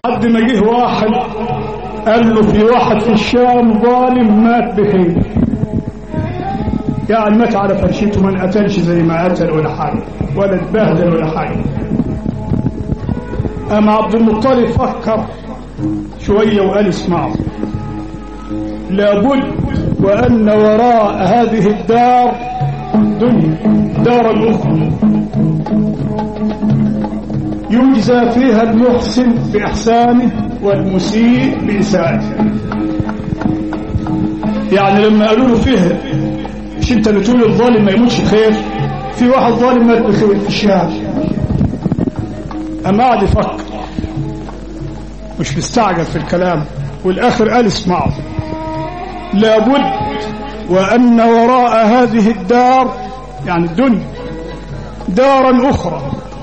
لحد ما جه واحد قال له في واحد في الشام ظالم مات بخير يعني مات على فرشته ما انقتلش زي ما قتل ولا حاجه ولا اتبهدل ولا حاجه اما عبد المطلب فكر شويه وقال اسمعوا لابد وان وراء هذه الدار دنيا دار اخرى يجزى فيها المحسن بإحسانه والمسيء بإساءته يعني لما قالوا له فيها مش انت اللي تقول الظالم ما يموتش بخير في واحد ظالم مات بخير في الشارع أما قعد يفكر مش مستعجل في الكلام والآخر قال اسمعوا لابد وأن وراء هذه الدار يعني الدنيا دارا أخرى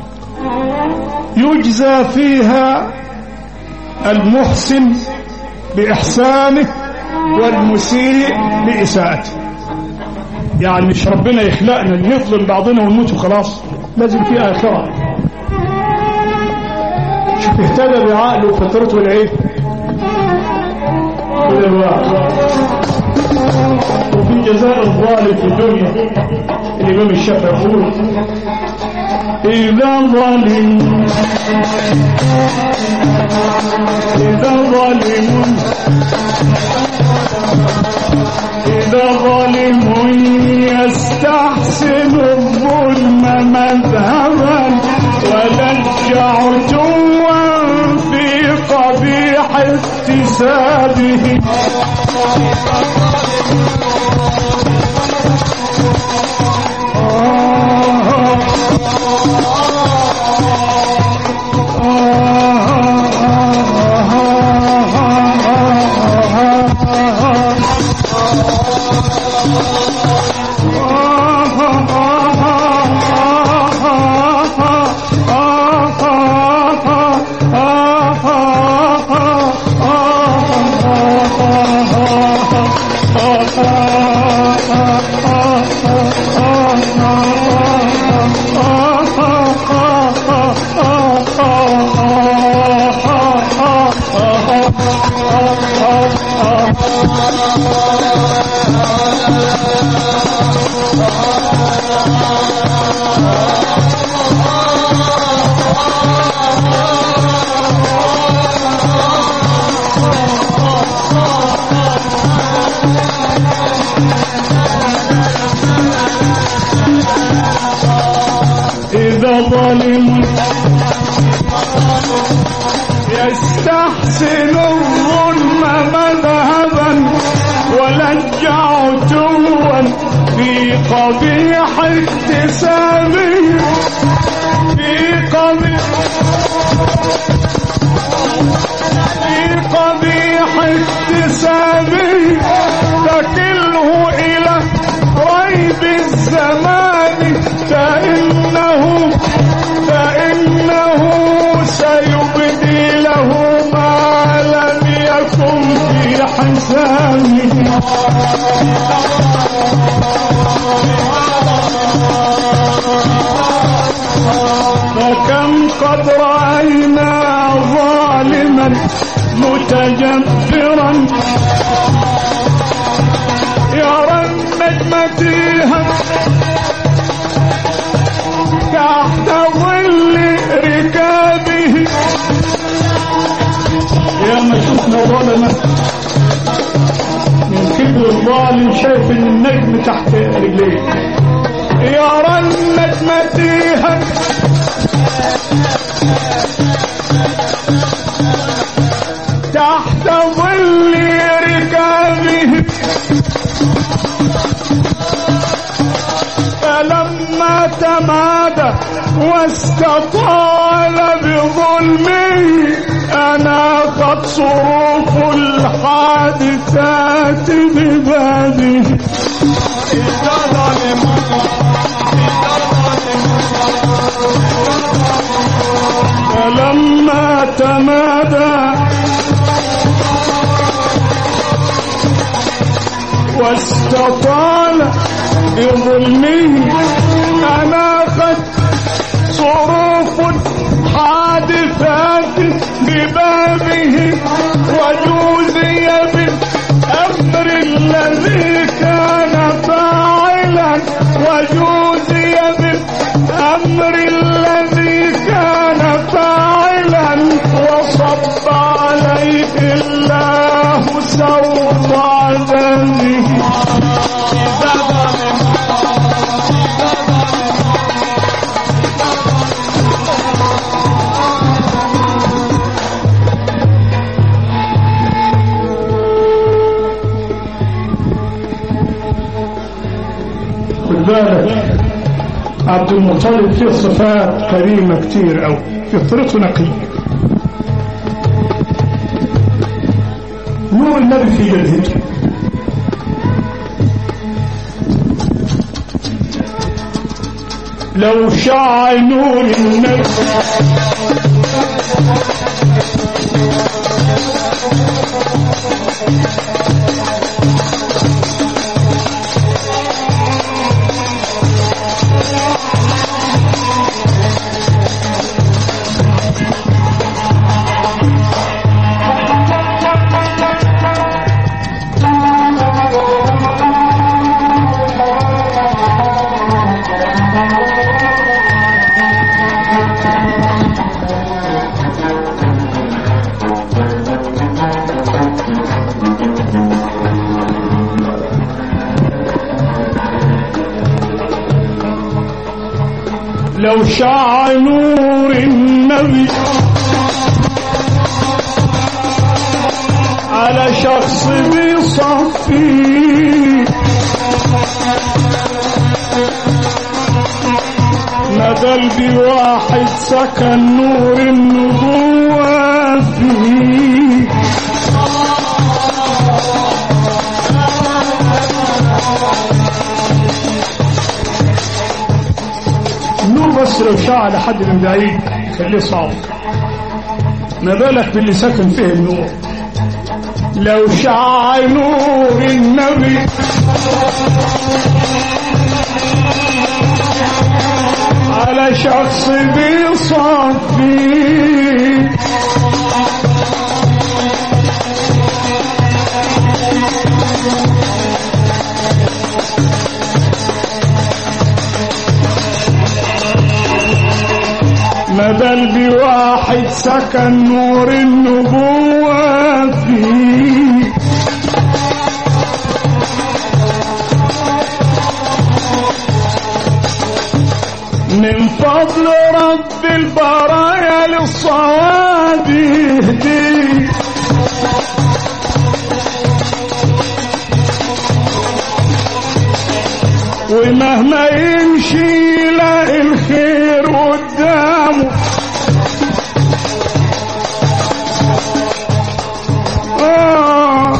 يجزى فيها المحسن بإحسانه والمسيء بإساءته يعني مش ربنا يخلقنا نظلم بعضنا ونموت وخلاص لازم في آخرة شوف اهتدى بعقله وفطرته العيب وفي جزاء الظالم في الدنيا الإمام الشافعي يقول إذا ظالم إذا ظالم إذا ظالم يستحسن الظلم مذهبا ولجع جوا في قبيح اكتسابه إذا ظالم يستحسن الظلم مذهبا ولجع جوا في قبيح اكتسابه في قبيح في قبيح اكتسابه تكله إلى ريب الزمان فإنه فإنه سيبدي له ما لم يكن في حسابه فكم قد رأينا ظالما متجبرا يرى النجم فيها تحت ظل ركابه يا ما شفنا ظلمة من كبر الظالم شايف ان النجم تحت رجليه يرى النجم فيها تحت ظل ركابه فلما تمادى واستطال بظلمه أناخت صروف الحادثات ببابه إذا ظلم فلما تمادى واستطال بظلمه أناخت صروف حادثات ببابه وجوزي بالأمر الذي كان فاعلا وجوزي بالأمر الذي كان فاعلا وصب عليه الله سوط عذابه خد بالك عبد المطلب فيه صفات كريمة كتير أو فطرته نقية نور النبي في جبهته لو شع نور النبي لو شع نور النبي على شخص بيصفي ما قلبي واحد سكن نور النبوة فيه النور بس لو شاع لحد من بعيد خليه صعب ما بالك باللي سكن فيه النور لو شع نور النبي على شخص بيصفي ما بل بواحد سكن نور النبوة فيه من فضل رب البرايا للصواب يهديه ومهما يمشي يلاقي الخير قدامه آه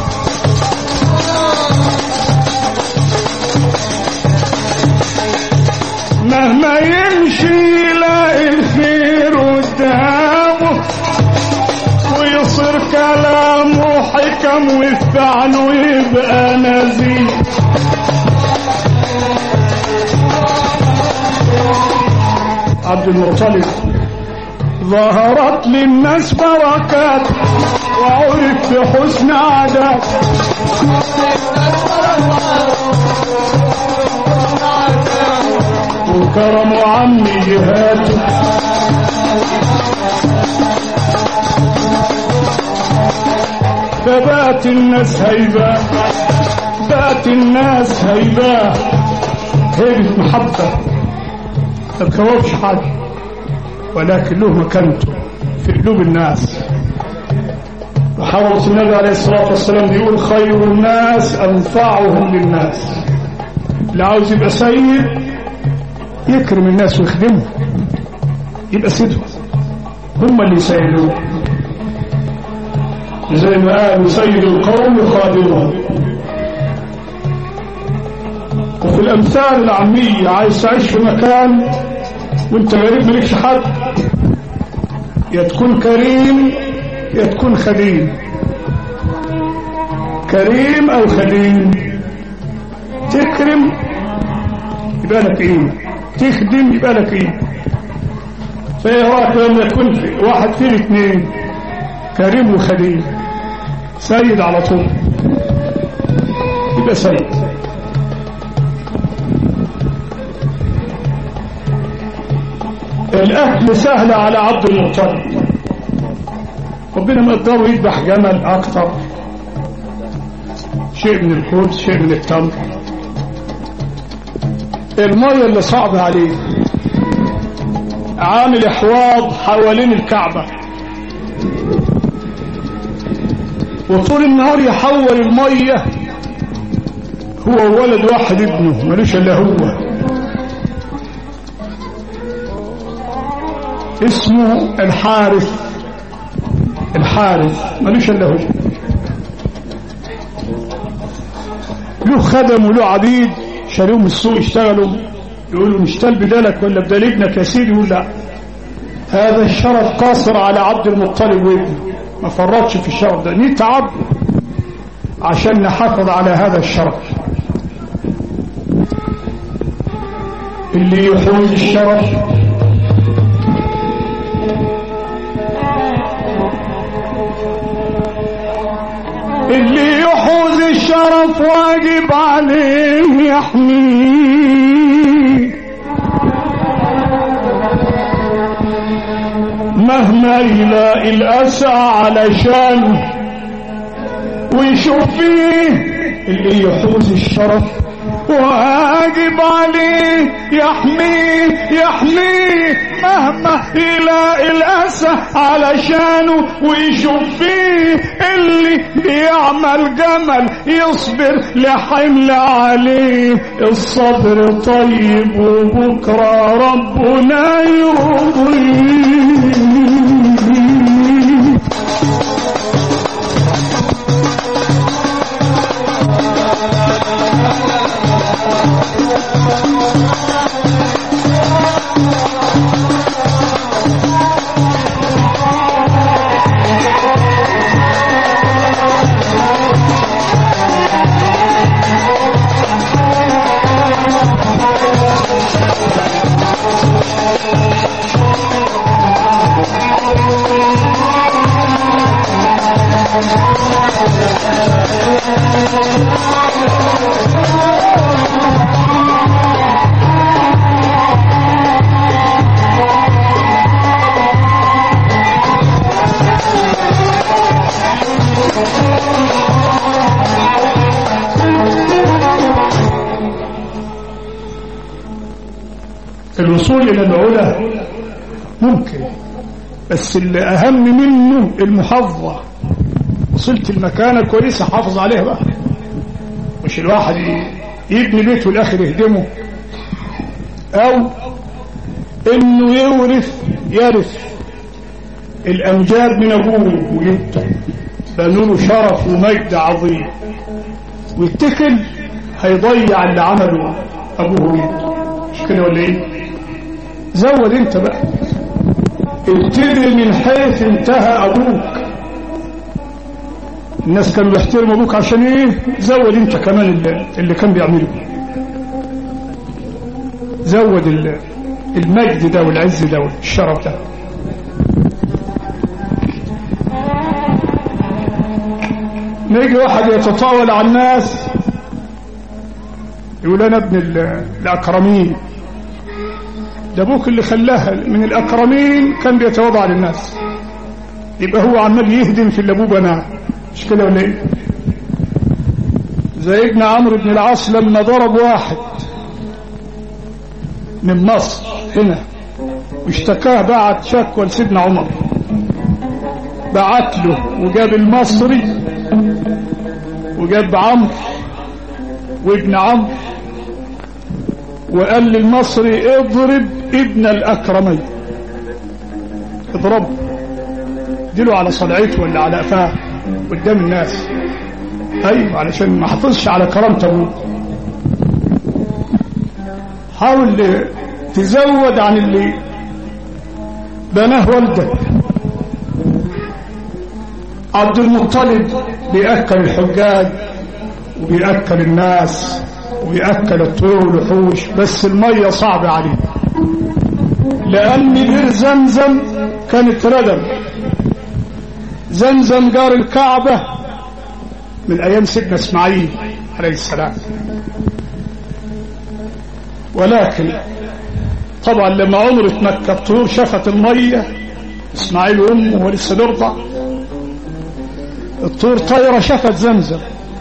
مهما يمشي يلاقي الخير قدامه ويصير كلامه حكم وفعله يبقى نزيه عبد المطلب ظهرت للناس بركات وعرف بحسن عادات وكرم عمي جهاته فبات الناس هيبة بات الناس هيبة هيبة محبة ما تكوبش حد ولكن له مكانته في قلوب الناس وحضرة النبي عليه الصلاة والسلام بيقول خير الناس أنفعهم للناس اللي عاوز يبقى سيد يكرم الناس ويخدمهم يبقى سيدهم هم اللي يسيدوه زي ما قالوا سيد القوم خادمهم وفي الأمثال العامية عايز تعيش في مكان وانت غريب مالكش حد يا تكون كريم يا تكون خديم كريم او خديم تكرم يبقى لك قيمه تخدم يبقى لك قيمه فايه رايك لما يكون في واحد فيه الاثنين كريم وخليل سيد على طول يبقى سيد الأكل سهل على عبد المطلب ربنا ما يقدروا يذبح جمل أكتر شيء من الخبز شيء من التمر المية اللي صعب عليه عامل احواض حوالين الكعبة وطول النهار يحول المية هو ولد واحد ابنه ملوش الا هو اسمه الحارث الحارث ملوش الا هو له خدم وله عبيد شالوهم السوق يشتغلوا يقولوا نشتغل بدالك ولا بدال ابنك يا سيدي يقول لا هذا الشرف قاصر على عبد المطلب وابنه ما فرطش في الشرف ده نتعب عشان نحافظ على هذا الشرف اللي يحوز الشرف اللي يحوز الشرف واجب عليه يحميه مهما يلاقي الأسى علشان ويشوف فيه اللي يحوز الشرف واجب عليه يحميه يحميه مهما يلاقي الأسى علشانه ويشوف فيه اللي بيعمل جمل يصبر لحمل عليه الصبر طيب وبكرة ربنا يرضيه الوصول إلى العلا ممكن بس اللي أهم منه المحافظة وصلت المكانة كويسة حافظ عليها بقى مش الواحد يبني بيته والآخر يهدمه أو إنه يورث يرث الأمجاد من أبوه وجده بنوا له شرف ومجد عظيم ويتكل هيضيع اللي عمله أبوه وجده مش كده ولا إيه؟ زود أنت بقى ابتدي من حيث انتهى أبوك الناس كانوا بيحترموا أبوك عشان إيه؟ زود أنت كمان اللي, اللي كان بيعمله زود المجد ده والعز ده والشرف ده نيجي واحد يتطاول على الناس يقول انا ابن الاكرمين ده ابوك اللي خلاها من الاكرمين كان بيتواضع للناس يبقى هو عمال يهدم في اللي ابوه بناه مش كده ولا ايه زي ابن عمرو بن العاص لما ضرب واحد من مصر هنا واشتكاه بعت شكوى لسيدنا عمر بعت له وجاب المصري وجاب عمرو وابن عمرو وقال للمصري اضرب ابن الأكرمين اضربه اديله على صلعته ولا على قفاه قدام الناس ايوه علشان ما حافظش على كرامة ابوه حاول تزود عن اللي بناه والدك عبد المطلب بيأكل الحجاج وبيأكل الناس وبيأكل الطيور والوحوش بس المية صعبة عليه لأن بئر زمزم كانت ردم زمزم جار الكعبة من أيام سيدنا إسماعيل عليه السلام ولكن طبعا لما عمرت مكة الطيور شافت المية إسماعيل وأمه ولسه بيرضع الطيور طايرة شافت زمزم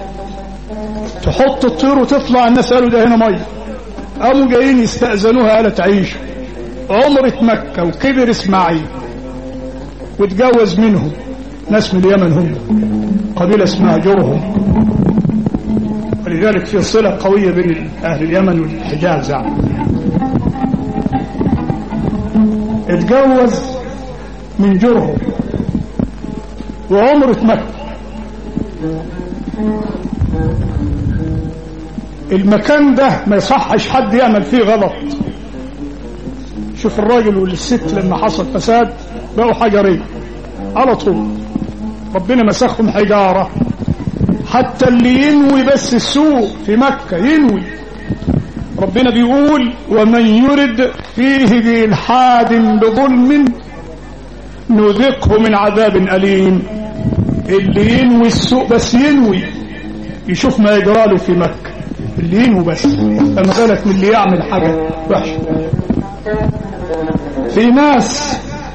تحط الطيور وتطلع الناس قالوا ده هنا مية قاموا جايين يستأذنوها قالت عيشوا عمرت مكة وكبر إسماعيل واتجوز منهم ناس من اليمن هم قبيلة اسمها جرهم ولذلك في صلة قوية بين أهل اليمن والحجاز يعني اتجوز من جرهم وعمرة مكة المكان ده ما يصحش حد يعمل فيه غلط شوف الراجل والست لما حصل فساد بقوا حجرين على طول ربنا مسخهم حجارة حتى اللي ينوي بس السوء في مكة ينوي ربنا بيقول ومن يرد فيه بإلحاد بظلم نذقه من عذاب أليم اللي ينوي السوء بس ينوي يشوف ما يجراله في مكة اللي ينوي بس فما بالك من اللي يعمل حاجة وحشة في ناس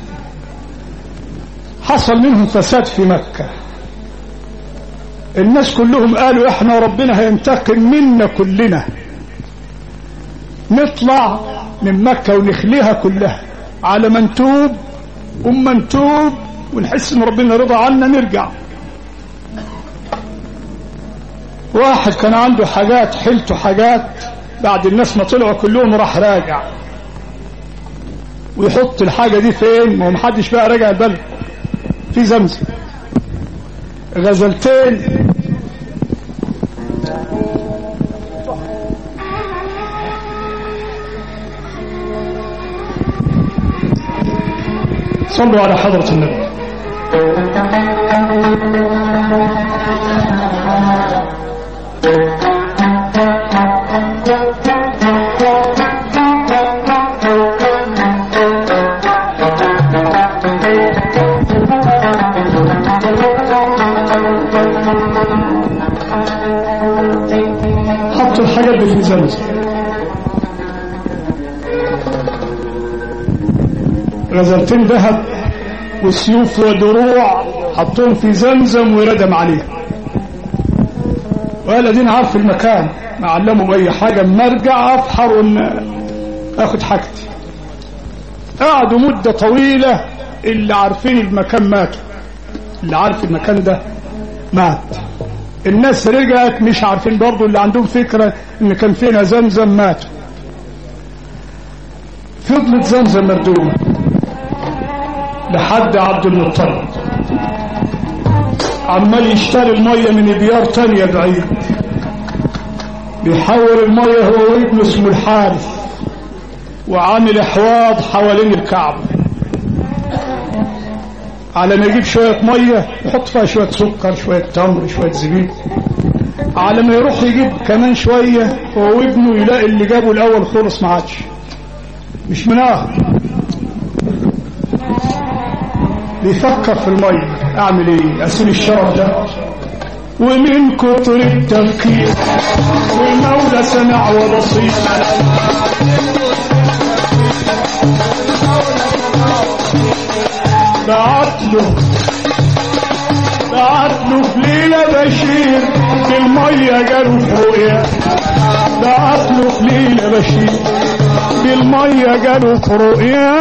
حصل منهم فساد في مكة الناس كلهم قالوا احنا ربنا هينتقم منا كلنا نطلع من مكة ونخليها كلها على من توب أم من توب ونحس ان ربنا رضى عنا نرجع واحد كان عنده حاجات حيلته حاجات بعد الناس ما طلعوا كلهم راح راجع ويحط الحاجة دي فين ما هو محدش بقى راجع البلد في زمزم غزلتين صلوا على حضرة النبي حطوا الحاجات دي في زمزم غزلتين ذهب وسيوف ودروع حطوهم في زمزم وردم عليه وقال ادينا عارف المكان ما علموا اي حاجه اما ارجع افحر وان اخد حاجتي قعدوا مده طويله اللي عارفين المكان ماتوا اللي عارف المكان ده مات الناس رجعت مش عارفين برضه اللي عندهم فكره ان كان فينا زمزم ماتوا فضلت زمزم مردومه لحد عبد المطلب عمال يشتري المية من ديار تانية بعيد بيحول المية هو وابنه اسمه الحارث وعامل احواض حوالين الكعبة على ما يجيب شوية مية يحط فيها شوية سكر شوية تمر شوية زبيب على ما يروح يجيب كمان شوية هو وابنه يلاقي اللي جابه الأول خلص ما عادش مش مناهض بيفكر في المية اعمل ايه اسيب الشرف ده ومن كتر التفكير والمولى سمع وبصير بعت له بعت له في ليلة بشير بالمية جاله فوقيا بعت له في ليلة بشير بالمية جاله فوقيا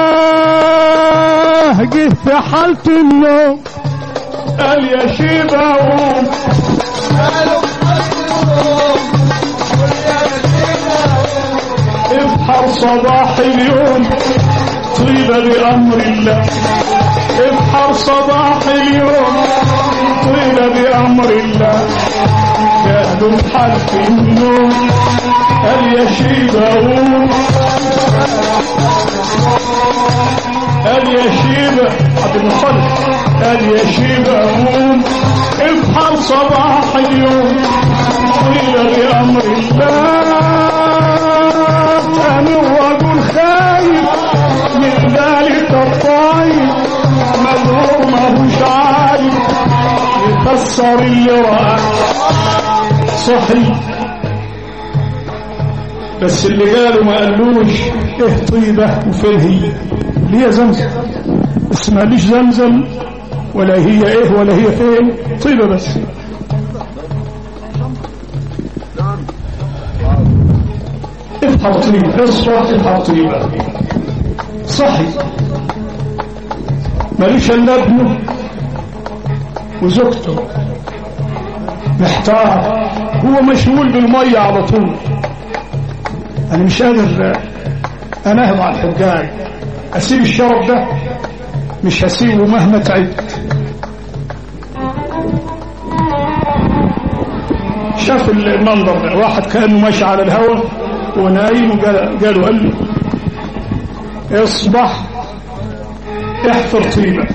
جه في حالة النوم قال يا شيبة قوم افحر صباح اليوم طيبة بأمر الله افحر صباح اليوم طيبة بأمر الله كانوا حالة النوم قال يا شيبة قوم قال يا شيبة عبد المطلب قال يا شيبة قوم افحر صباح اليوم قيل بأمر الله كان الرجل خايف من ذلك الطايف مدعو ماهوش عارف يفسر اللي رأى صحي بس اللي قالوا ما قالوش ايه طيبة وفين هي اللي هي زمزم اسمها ليش زمزم ولا هي ايه ولا هي فين طيبة بس افحر طيبة اصفر افحر طيبة صحي ماليش الا ابنه وزوجته محتار هو مشغول بالمية على طول انا مش قادر اناهض على الحجاج اسيب الشرب ده مش هسيبه مهما تعبت شاف المنظر ده واحد كانه ماشي على الهواء ونايم وقال قالوا قال له اصبح احفر طيبه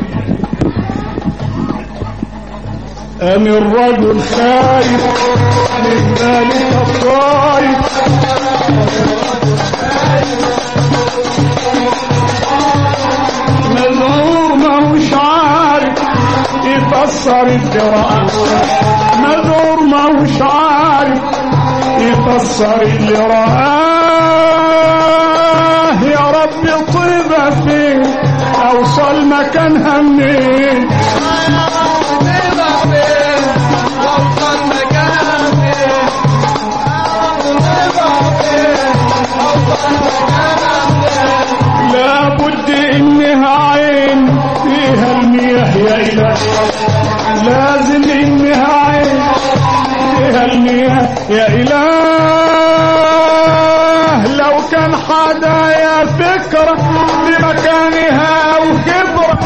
أم الرجل خايف من ذلك الطائف مذعور ما مش عارف يفسر القراءة مذعور ما مش عارف يفسر اللي رآه يا رب طيبة فين أوصل مكانها منين لابد انها عين فيها المياه يا اله لازم انها عين فيها المياه يا اله لو كان حدا يا فكرة بمكانها او خبرة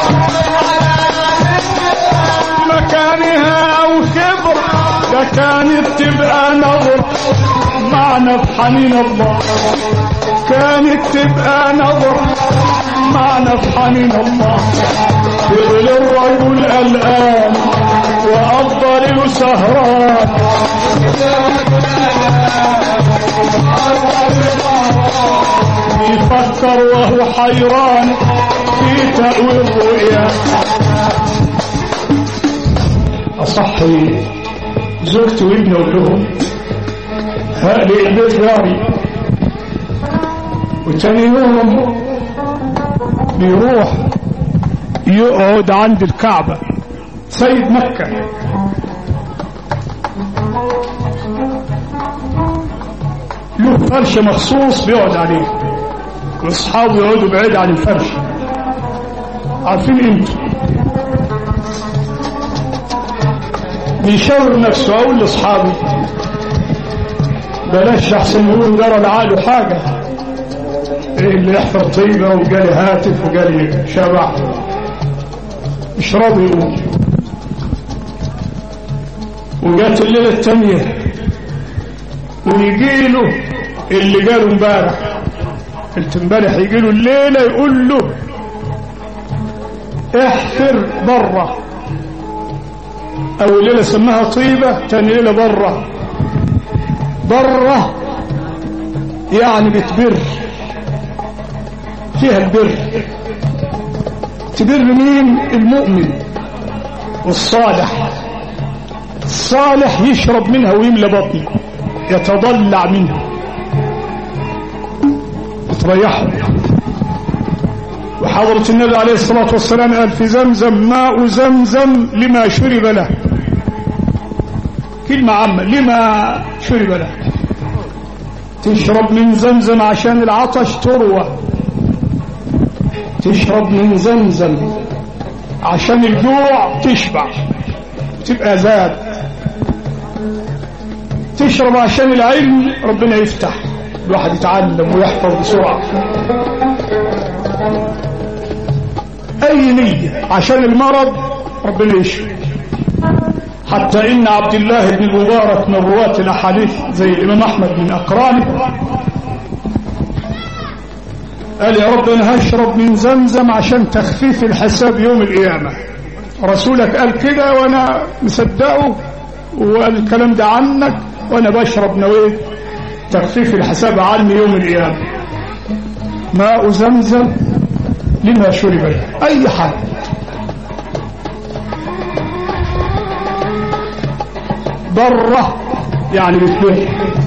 بمكانها او خبرة ده كانت تبقى نظرة معنى في حنين الله كانت تبقى نظر معنى في حنين الله فضل الرجل قلقان وأفضل سهران يفكر وهو حيران في تأويل الرؤيا أصحي زوجتي وابني أقول لهم هذه البيت جاري وتاني يوم بيروح يقعد عند الكعبة سيد مكة له فرش مخصوص بيقعد عليه واصحابه يقعدوا بعيد عن الفرش عارفين انتوا بيشاور نفسه اقول لاصحابي بلاش احسن يقولوا جرى لعقله حاجه ايه اللي يحفر طيبه وجالي هاتف وجالي شبع مش راضي يقول وجات الليله الثانيه ويجي له اللي قاله امبارح قلت امبارح يجي له الليله يقول له احفر بره اول ليله سماها طيبه ثاني ليله بره بره يعني بتبر فيها البر تبر مين المؤمن والصالح الصالح يشرب منها ويملى بطنه يتضلع منها تريحه وحضرة النبي عليه الصلاة والسلام قال في زمزم ماء زمزم لما شرب له كلمة عامة لما شرب له تشرب من زمزم عشان العطش تروى تشرب من زمزم عشان الجوع تشبع تبقى زاد تشرب عشان العلم ربنا يفتح الواحد يتعلم ويحفظ بسرعة أي نية عشان المرض ربنا يشفي حتى إن عبد الله بن المبارك من رواة الأحاديث زي الإمام أحمد من أقرانه قال يا رب أنا هشرب من زمزم عشان تخفيف الحساب يوم القيامة رسولك قال كده وأنا مصدقه وقال الكلام ده عنك وأنا بشرب نويت تخفيف الحساب عني يوم القيامة ماء زمزم لما شرب له أي حد ضرة يعني مثله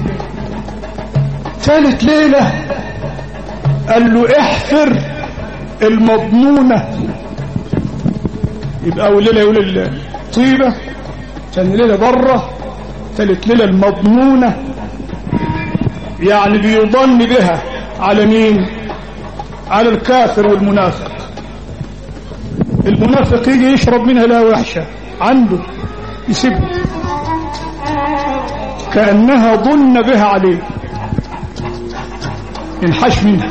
ثالث ليلة قال له احفر المضمونة يبقى أول ليلة يقول الطيبة ثاني ليلة ضرة ثالث ليلة المضمونة يعني بيظن بها على مين على الكافر والمنافق المنافق يجي يشرب منها لا وحشة عنده يسيبها كأنها ظن بها عليه ينحش منها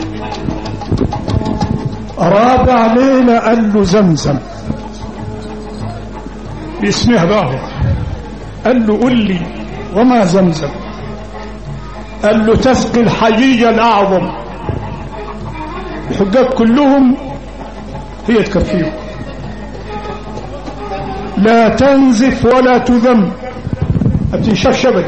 رابع ليلة قال له زمزم باسمها بقى هو. قال له قل لي وما زمزم قال له تسقي الحجيج الأعظم الحجاج كلهم هي تكفيهم لا تنزف ولا تذم ما بتنشف شبك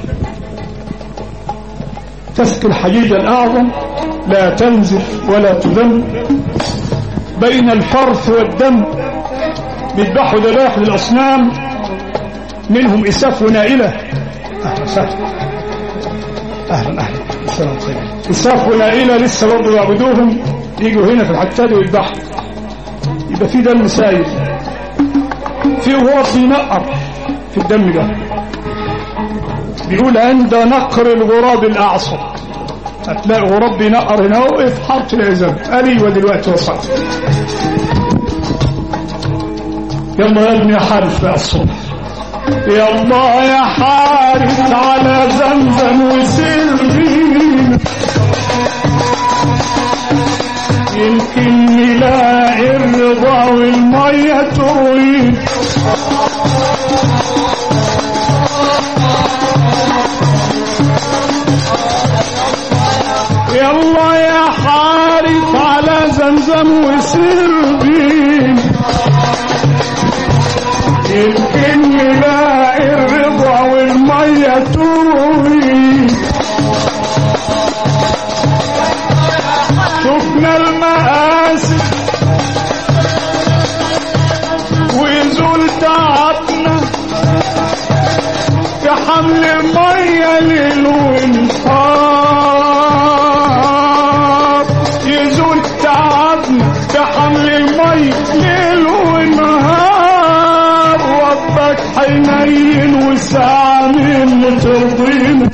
تسقي الحجيج الأعظم لا تنزف ولا تذم بين الفرث والدم بيذبحوا ذبائح للأصنام منهم إساف ونائلة أهلا وسهلا أهلا أهلا السلام عليكم إساف ونائلة لسه برضه يعبدوهم يجوا هنا في الحتاد ويذبحوا يبقى في دم سايل في غراب بينقر في الدم ده بيقول عند نقر الغراب الأعصر هتلاقي غراب بينقر هنا وقف حرف العزام أيوة دلوقتي وصلت يلا يا ابني يا حارس بقى الصبح يلا يا حارس على زمزم وسرين يمكن نلاقي الرضا والمية تروين يلا يا حارس على زمزم وسرين يمكن نلاقي الرضا والمية تروي شفنا المآسي ويزول تعبنا في حمل المية ليل ونهار يزول تعبنا في حمل المية ليل ونهار ربك حنين وسعى من ترضينا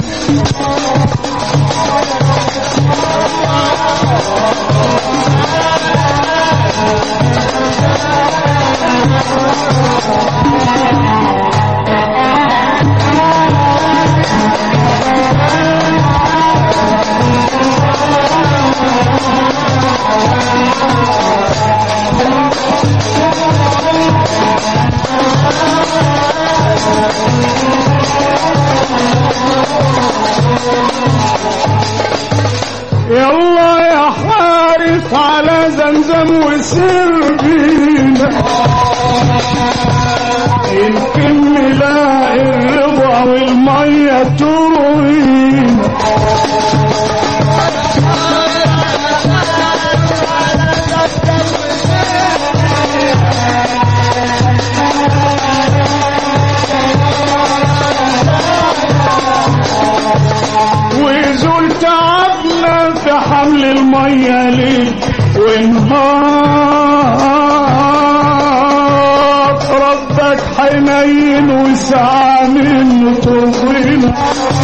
يلا يا حارس على زمزم وسر بينا يمكن نلاقي الرضا والمية تروينا ويزول تعبنا في حمل المية ليل ونهار ربك حنين وسعى منه ترضينا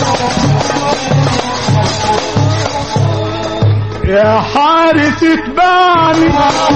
يا حارس اتبعني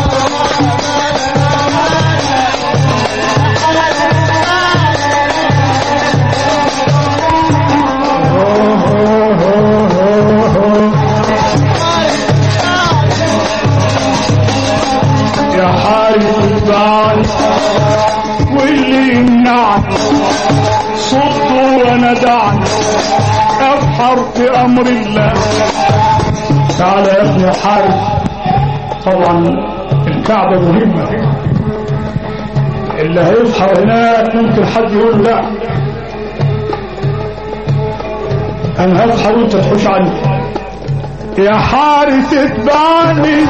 يا حارس اتبعني واللي يمنعني صد وندعني ابحر في امر الله تعالى يا ابني حارس طبعا الكعبة مهمة اللي هيصحى هناك ممكن حد يقول لا انا هصحى وانت تحوش عني يا حارس اتبعني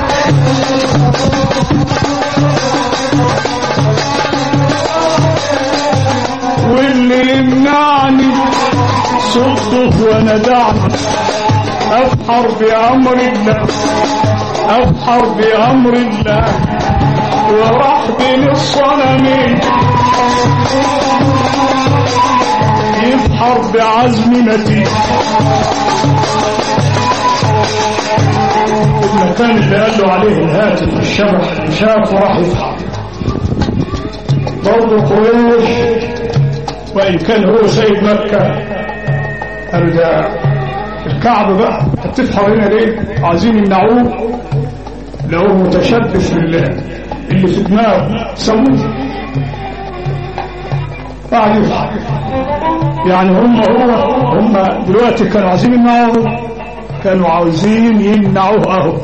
واللي يمنعني وانا دعم افحر بامر الله افحر بامر الله وراح بين الصنمين يفحر بعزم متين المكان اللي قال له عليه الهاتف الشبح اللي شافه راح يفحر برضه قريش وإن كان هو سيد مكة قال ده الكعب بقى هتفحر هنا ليه؟ عايزين يمنعوه لو متشبث بالله اللي في دماغه سووه قاعد يفحر يعني هم هو هم دلوقتي كانوا عايزين يمنعوه كانوا عاوزين يمنعوه اهو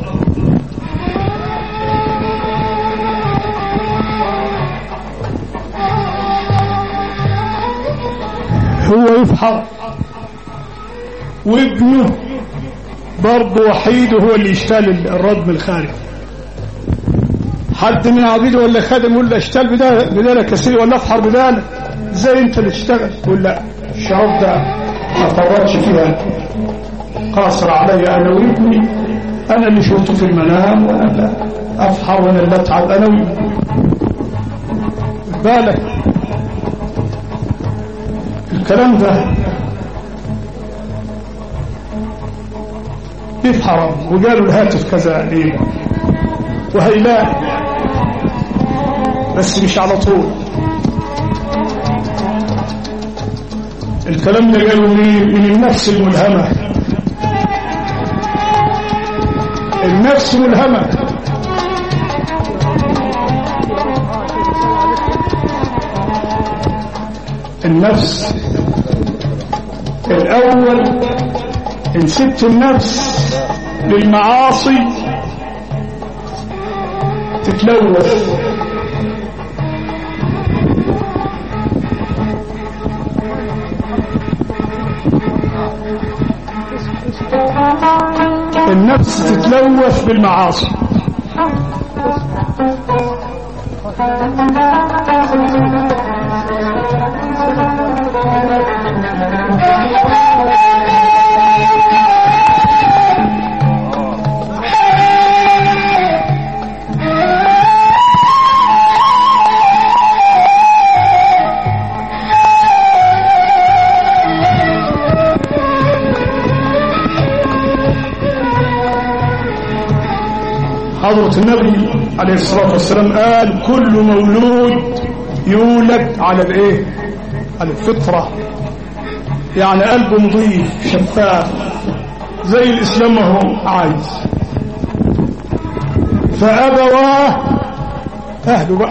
هو يفحر وابنه برضه وحيد هو اللي يشتغل الردم الخارجي حد من عبيده ولا خادم يقول له اشتغل بدالك بدالك يا سيدي ولا افحر بدالك ازاي انت اللي تشتغل يقول لا الشراب ده ما طورتش فيها قاصر علي انا وابني انا اللي شفته في المنام وانا اللي افحر وانا اللي اتعب انا وابني بالك الكلام ده كيف حرام وقالوا الهاتف كذا ليه وهيلاقي بس مش على طول الكلام ده قالوا من من النفس الملهمة النفس ملهمة النفس الأول إن سبت النفس للمعاصي تتلوث النفس تتلوث بالمعاصي حضرة النبي عليه الصلاة والسلام قال كل مولود يولد على الايه على الفطرة يعني قلبه نظيف شفاف زي الإسلام ما هو عايز فأبواه أهله بقى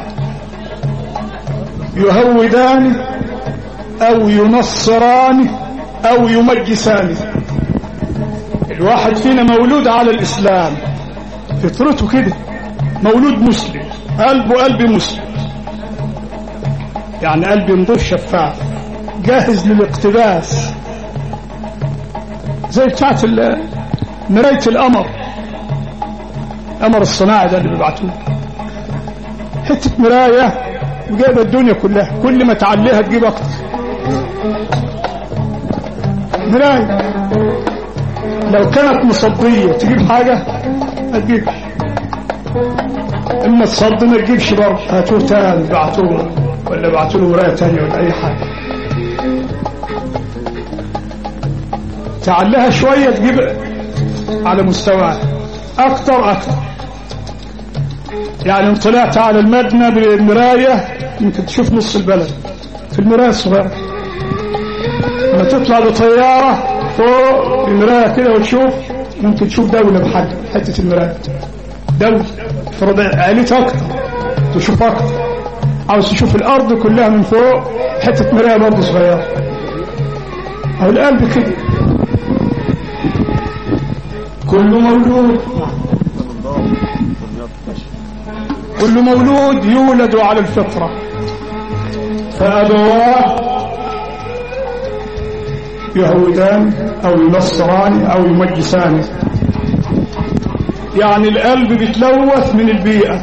يهودان أو ينصران أو يمجسان الواحد فينا مولود على الإسلام فطرته كده مولود مسلم قلبه قلب مسلم يعني قلبي نضيف شفاف جاهز للاقتباس زي بتاعت مراية القمر قمر الصناعي ده اللي بيبعتوه حتة مراية جايبة الدنيا كلها كل ما تعليها تجيب أكتر مراية لو كانت مصدية تجيب حاجة ما تجيبش اما تصد ما تجيبش برضه هاتوه تاني بعتوه ولا بعتوا له مرايه تانية ولا اي حاجه تعليها شويه تجيب على مستواها اكتر اكتر يعني ان طلعت على المبنى بالمرايه يمكن تشوف نص البلد في المرايه الصغيره لما تطلع بطياره فوق المرايه كده وتشوف ممكن تشوف دولة بحد حتة المراية دولة فرض عاليت أكتر تشوف أكتر عاوز تشوف الأرض كلها من فوق حتة مراية برضه صغيرة أو القلب كده كل مولود كل مولود يولد على الفطرة فأبواه يهودان أو ينصران أو يمجسان يعني القلب بيتلوث من البيئة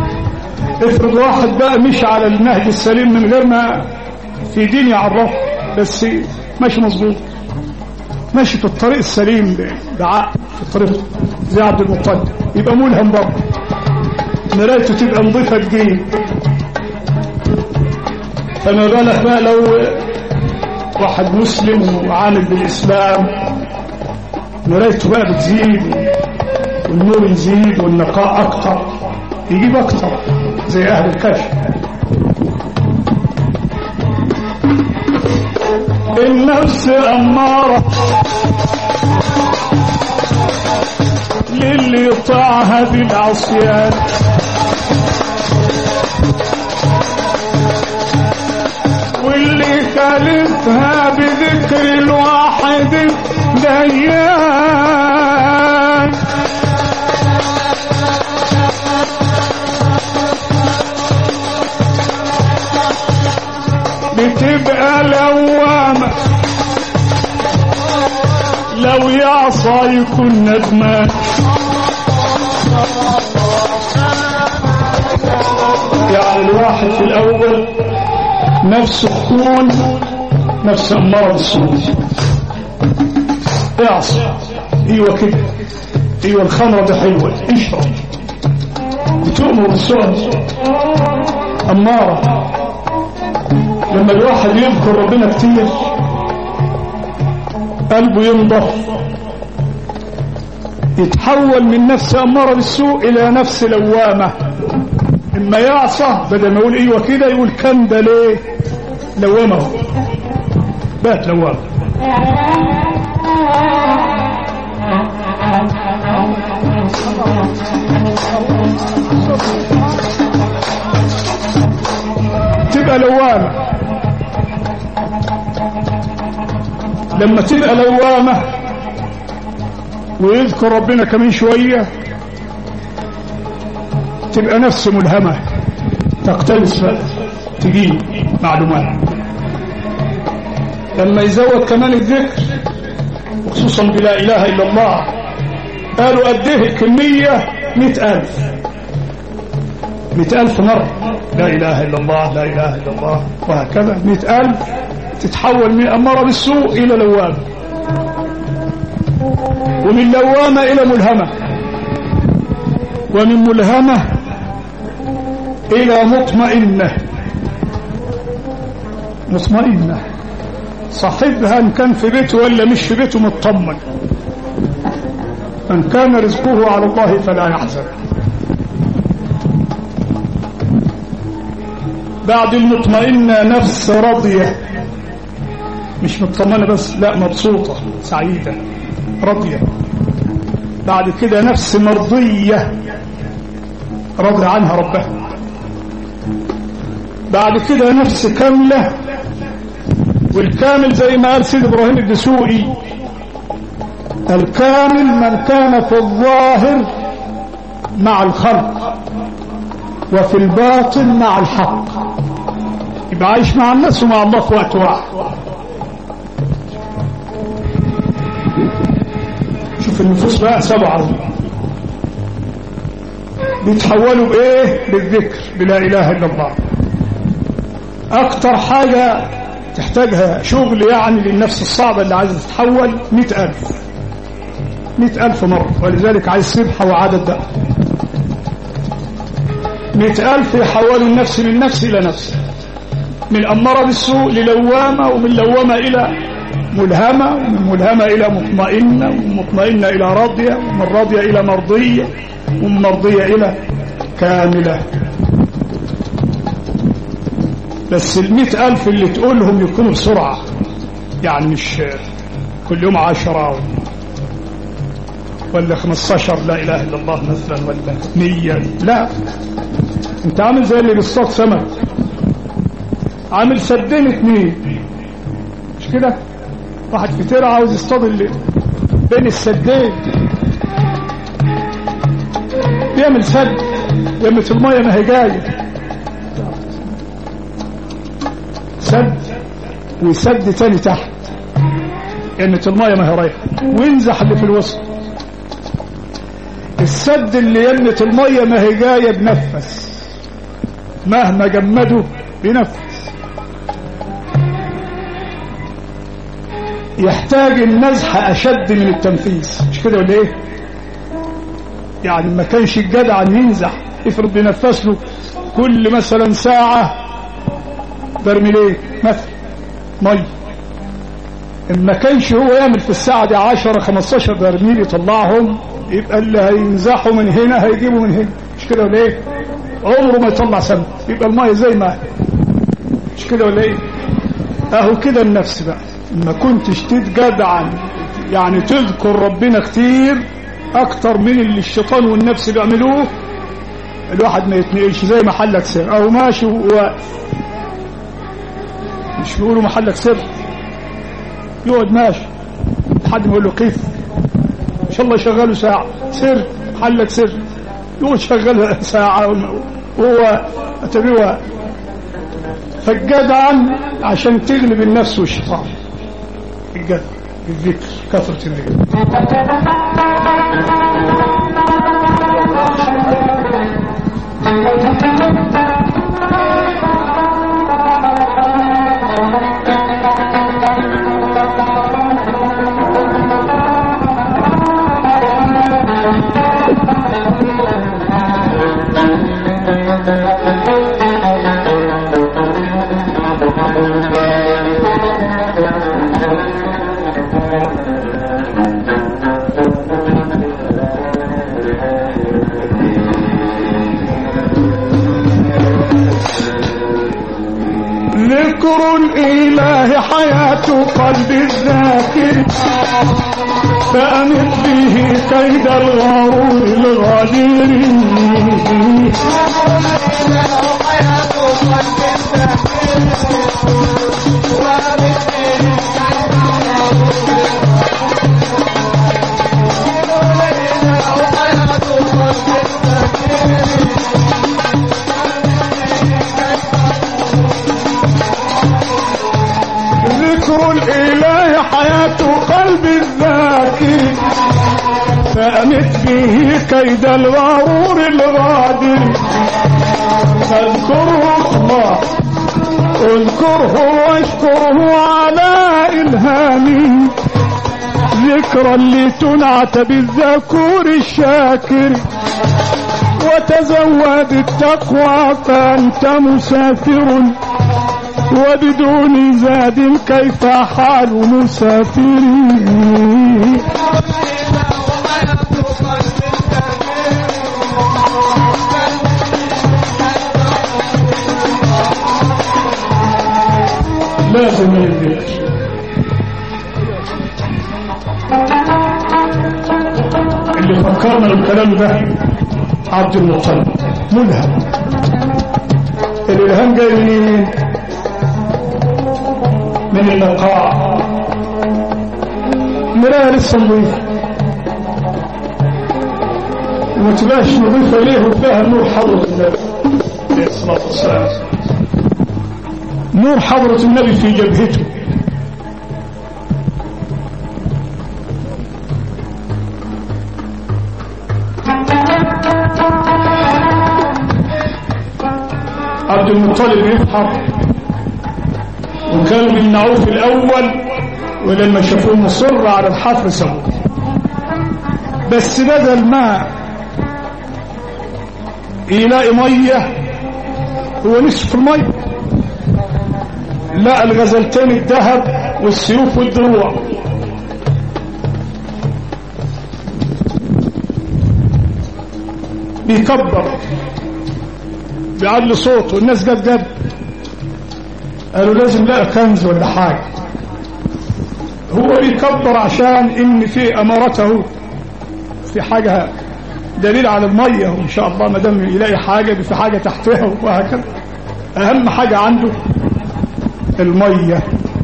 افرض واحد بقى مش على النهج السليم من غير ما في دين يعرفه بس ماشي مظبوط ماشي في الطريق السليم بعقل في الطريق زي عبد المطلب يبقى ملهم برضه مرايته تبقى نظيفه تجيب فما بالك بقى لو واحد مسلم وعامل بالاسلام مرايته بقى بتزيد والنور يزيد والنقاء اكتر يجيب اكتر زي اهل الكشف النفس اماره للي يطاعها بالعصيان واللي كلفها بذكر الواحد ديان بتبقى لوامة لو يعصى يكون ندمان يعني الواحد في الأول نفسه تكون نفس أمارة بالسوء اعصى ايوه كده ايوه الخمرة دي حلوة اشرب بتؤمر بالسوء أمارة لما الواحد يذكر ربنا كتير قلبه ينضف يتحول من نفس أمارة بالسوء إلى نفس لوامة إما يعصى بدل ما يقول إيوه كده يقول كم ده ليه لوامه بات لوامه تبقى لوامة لما تبقى لوامة ويذكر ربنا كمان شوية تبقى نفس ملهمة تقتبس بقى تجيب معلومات لما يزود كمان الذكر وخصوصا بلا إله إلا الله قالوا قد ايه الكمية مئة ألف مئة ألف مرة لا إله إلا الله لا إله إلا الله وهكذا مئة ألف تتحول من أمارة بالسوء إلى لوامة ومن لوامة إلى ملهمة ومن ملهمة إلى مطمئنة مطمئنة صاحبها إن كان في بيته ولا مش في بيته مطمن من كان رزقه على الله فلا يحزن بعد المطمئنة نفس راضية مش مطمئنة بس لا مبسوطة سعيدة راضية بعد كده نفس مرضية راضي عنها ربها بعد كده نفس كاملة والكامل زي ما قال سيد إبراهيم الدسوقي الكامل من كان في الظاهر مع الخلق وفي الباطن مع الحق يبقى عايش مع الناس ومع الله في وقت واحد شوف النفوس بقى سبعة بيتحولوا بايه بالذكر بلا اله الا الله اكتر حاجة تحتاجها شغل يعني للنفس الصعبة اللي عايزة تتحول مئة ألف مئة ألف مرة ولذلك عايز سبحة وعدد ده مئة ألف يحولوا النفس من نفس إلى نفس من أمارة بالسوء للوامة ومن لوامة إلى ملهمة ومن ملهمة إلى مطمئنة ومن مطمئنة إلى راضية ومن راضية إلى مرضية ومن مرضية إلى كاملة بس المئة ألف اللي تقولهم يكونوا بسرعة يعني مش كل يوم عشرة ولا خمستاشر لا إله إلا الله مثلا ولا مية لا انت عامل زي اللي بيصطاد سمك عامل سدين اتنين مش كده واحد في ترعة عاوز يصطاد اللي بين السدين بيعمل سد يمة المية ما هي جايه سد وسد تاني تحت يمة المية ما هي رايحة وينزح اللي في الوسط السد اللي يمة المية ما هي جاية بنفس مهما جمده بنفس يحتاج النزح أشد من التنفيذ مش كده ولا إيه يعني ما كانش الجدع أن ينزح افرض بينفس له كل مثلا ساعة برميلين مثلا مي ما كانش هو يعمل في الساعة دي 10 15 برميل يطلعهم يبقى اللي هينزحوا من هنا هيجيبوا من هنا مش كده ولا ايه عمره ما يطلع سمك يبقى المية زي ما هي مش كده ولا ايه اهو كده النفس بقى ما كنتش تتجدعا يعني تذكر ربنا كتير اكتر من اللي الشيطان والنفس بيعملوه الواحد ما يتنقلش زي محلك سر او ماشي وواقف مش بيقولوا محلك سر يقعد ماشي لحد ما يقول له كيف ان شاء الله يشغله ساعة سر محلك سر يقعد شغله ساعة وهو اتبعه فالجدع عشان تغلب النفس والشيطان الجدع الذكر كثرة الذكر ذكر الإله حياة قلب الذاكر فأمت به كيد الغرور الغدير ذكر الإله حياة قلب الذاكر فأمت به كيد الغرور الغادر فاذكره الله اذكره واشكره على إلهامه ذكرا لتنعت بالذكور الشاكر وتزود التقوى فأنت مسافر وبدون زاد كيف حال مسافر لازم الذكر اللي فكرنا بالكلام ده عبد المطلب ملهم الالهام جاي منين من اللقاء مراية لسه نظيفة وما تبقاش نظيفة ليه وفيها نور حضرة النبي عليه الصلاة والسلام نور حضرة النبي في جبهته عبد المطلب يفحر وكانوا بيمنعوه في الأول ولما شافوه مصر على الحفر سووه بس بدل ما يلاقي مية هو نصف المية لقى الغزلتين الذهب والسيوف والدروع بيكبر بيعلي صوته الناس جت جد قالوا لازم لقى كنز ولا حاجة هو بيكبر عشان ان في امارته في حاجة دليل على المية وان شاء الله ما دام يلاقي حاجة في حاجة تحتها وهكذا اهم حاجة عنده المية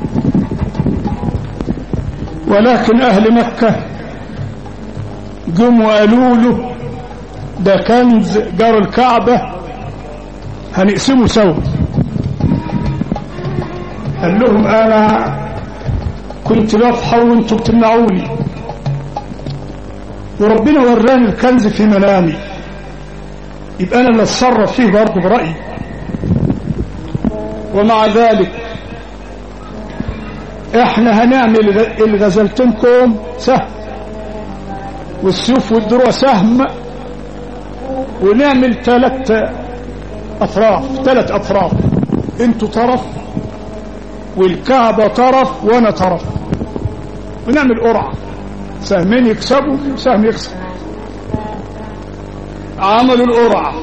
ولكن اهل مكة جم وقالوا له ده كنز جار الكعبة هنقسمه سوا قال لهم انا كنت بفحر وانتم بتمنعوني وربنا وراني الكنز في منامي يبقى انا اللي اتصرف فيه برضه برايي ومع ذلك احنا هنعمل غ- الغزلتين كوم سهم والسيوف والدروع سهم ونعمل ثلاث اطراف ثلاث اطراف انتوا طرف والكعبة طرف وانا طرف ونعمل قرعة سهمين يكسبوا سهم يكسب عملوا القرعة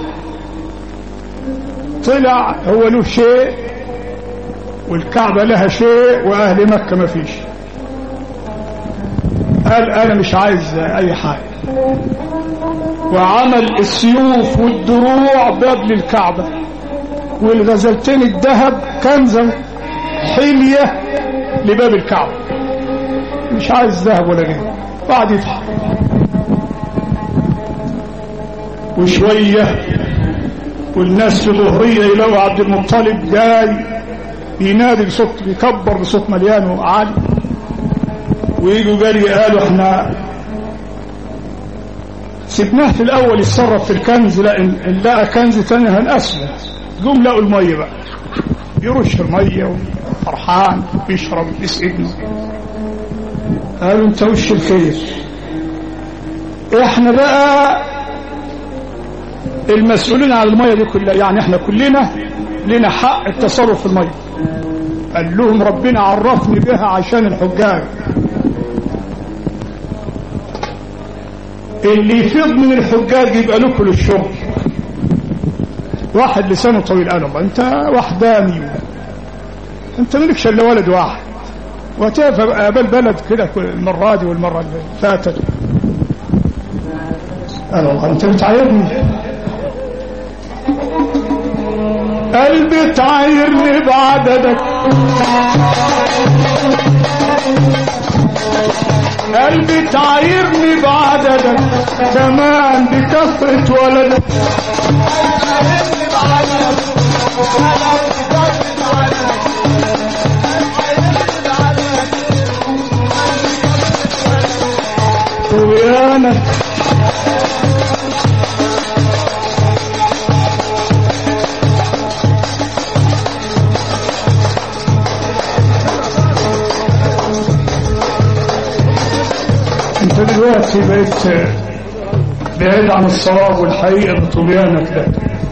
طلع هو له شيء والكعبة لها شيء وأهل مكة ما فيش قال أنا مش عايز أي حاجة وعمل السيوف والدروع باب للكعبة والغزلتين الذهب كنزة حلية لباب الكعبة مش عايز ذهب ولا غيره بعد يضحك وشوية والناس في ظهرية يلاقوا عبد المطلب جاي ينادي بصوت يكبر بصوت مليان وعالي ويجوا جري قالوا احنا سيبناه في الاول يتصرف في الكنز لا ان إن لقى كنز تاني هنقسمه جم لقوا الميه بقى يرش الميه وفرحان بيشرب يسقي قالوا انت وش الخير احنا بقى المسؤولين عن الميه دي كلها يعني احنا كلنا لنا حق التصرف في الميه قال لهم ربنا عرفني بها عشان الحجاج اللي يفيض من الحجاج يبقى له كل الشغل واحد لسانه طويل قال الله انت وحداني انت مالكش الا ولد واحد وتقف قابل بلد كده كل- المره دي والمره اللي فاتت قال الله انت بتعايرني قلبي تعايرني بعددك قلبي تعايرني بعددك كمان بكثرة ولدك طغيانك انت دلوقتي بقيت بعيد عن الصواب والحقيقة بطغيانك ده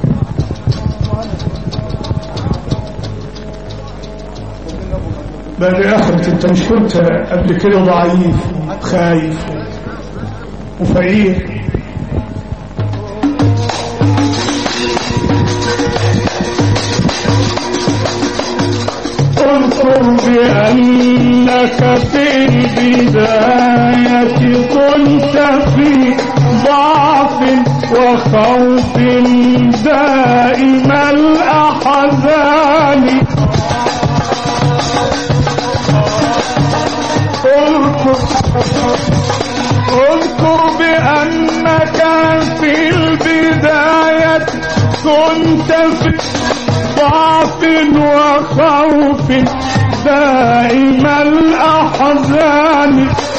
بقى دي آخرة انت مش كنت قبل كده ضعيف وخايف وفقير اذكر بأنك في البداية كنت في ضعف وخوف دائم الأحزان اذكر اذكر بأنك في البداية كنت في ضعف وخوف دائم الأحزان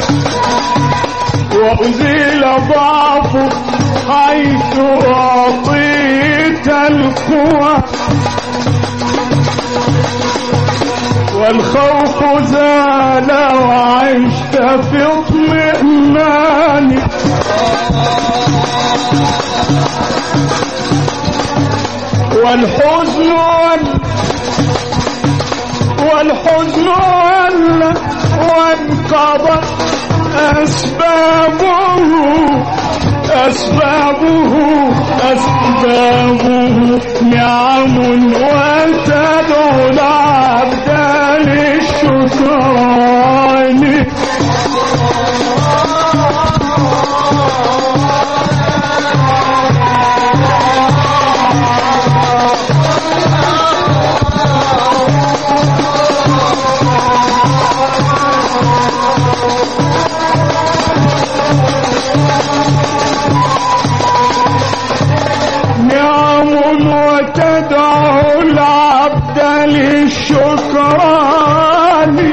وأزيل ضعف حيث أعطيت القوى والخوف زال وعشت في اطمئنان والحزن وال والحزن وال وانقضت أسبابه أسبابه أسبابه نعم وتدعو العبد للشكران نعم وتدعو العبد للشكران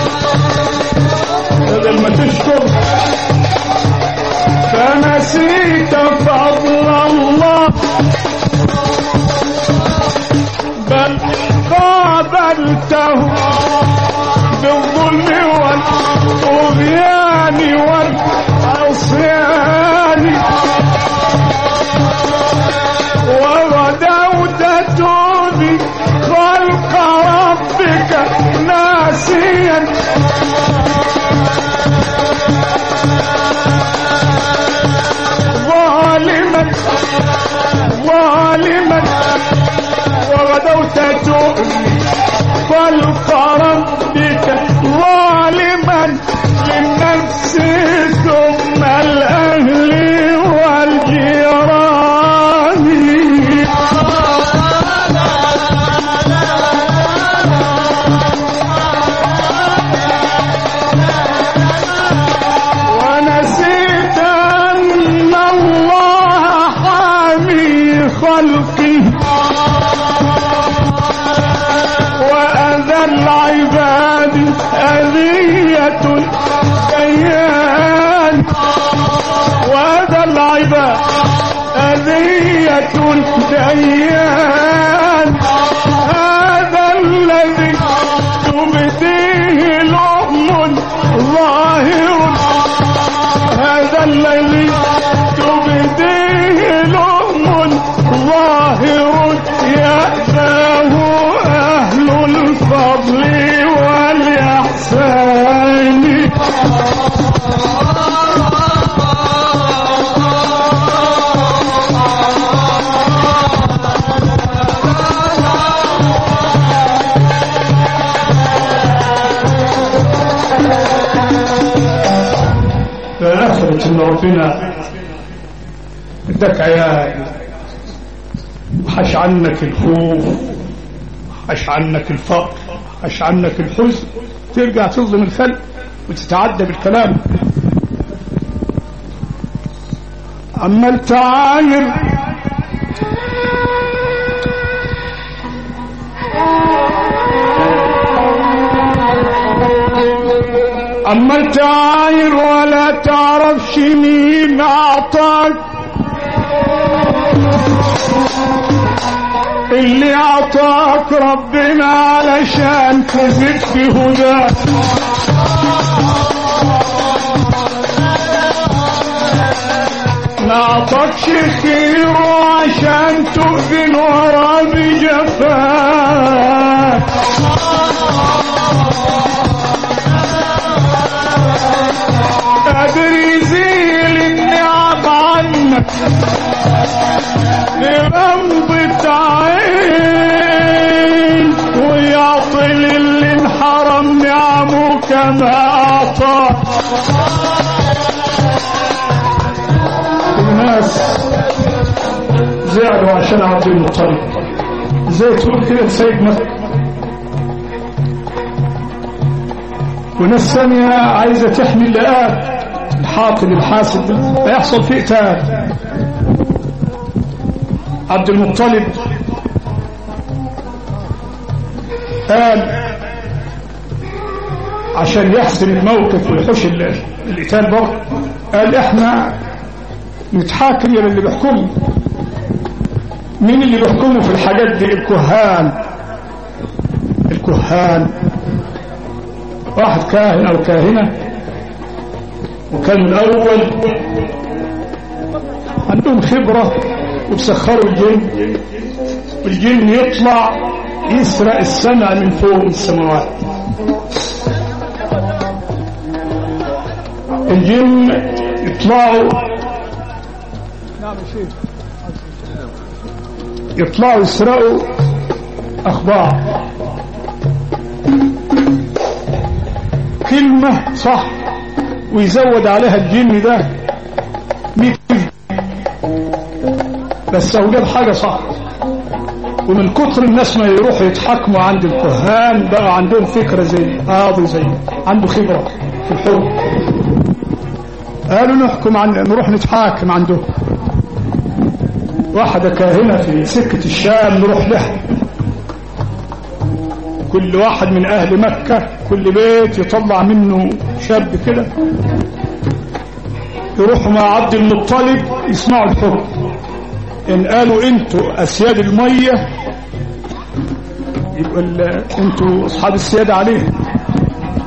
بدل ما تشكر فنسيت فضل الله بل قابلته بالظلم والطغيان والعصيان وغدوت تؤذي خلق ربك ناسيا ظالما ظالما وغدوت تؤذي خلق ربك ظالما للنفس ثم الأهل والجيران ونسيت أن الله حامي خلقه وأذى العباد أذية ديان وأذى العباد أذية ديان هذا الذي تبديه لؤم ظاهر هذا الذي تبديه لؤم ظاهر يأباه أهل الفضل والإحسان فآخرة إن ربنا اداك عيال وحش عنك الخوف حش عنك الفقر حش عنك الحزن ترجع تظلم الخلق وتتعدى بالكلام أما التعاير أما التعاير ولا تعرفش مين أعطاك اللي أعطاك ربنا علشان تزيد في هداك ما أعطاكش خير عشان تؤذن ورا بجفاك قادر يزيل النعم عنك بغمضة عين ويعطي للي انحرم نعمه كما أعطى الناس زعلوا عشان عبد المطلب زي تقول كده سيد مكة وناس ثانية عايزة تحمي اللقاء الحاقد الحاسد ده هيحصل فيه قتال عبد المطلب قال عشان يحسن الموقف ويحوش ال- القتال برضه قال احنا نتحاكم الى اللي بيحكموا مين اللي بيحكموا في الحاجات دي الكهان الكهان واحد كاهن او كاهنه وكانوا الاول عندهم خبره وبسخروا الجن والجن يطلع يسرق السمع من فوق السماوات الجن يطلعوا يطلعوا يسرقوا اخبار كلمة صح ويزود عليها الجن ده مية كذب بس هو جاب حاجة صح ومن كتر الناس ما يروحوا يتحكموا عند الكهان بقى عندهم فكرة زي قاضي زي عنده خبرة في الحكم قالوا نحكم عن نروح نتحاكم عندهم واحدة كاهنة في سكة الشام نروح لها كل واحد من أهل مكة كل بيت يطلع منه شاب كده يروحوا مع عبد المطلب يسمعوا الحكم إن قالوا أنتوا أسياد المية يبقى ال- أنتوا أصحاب السيادة عليه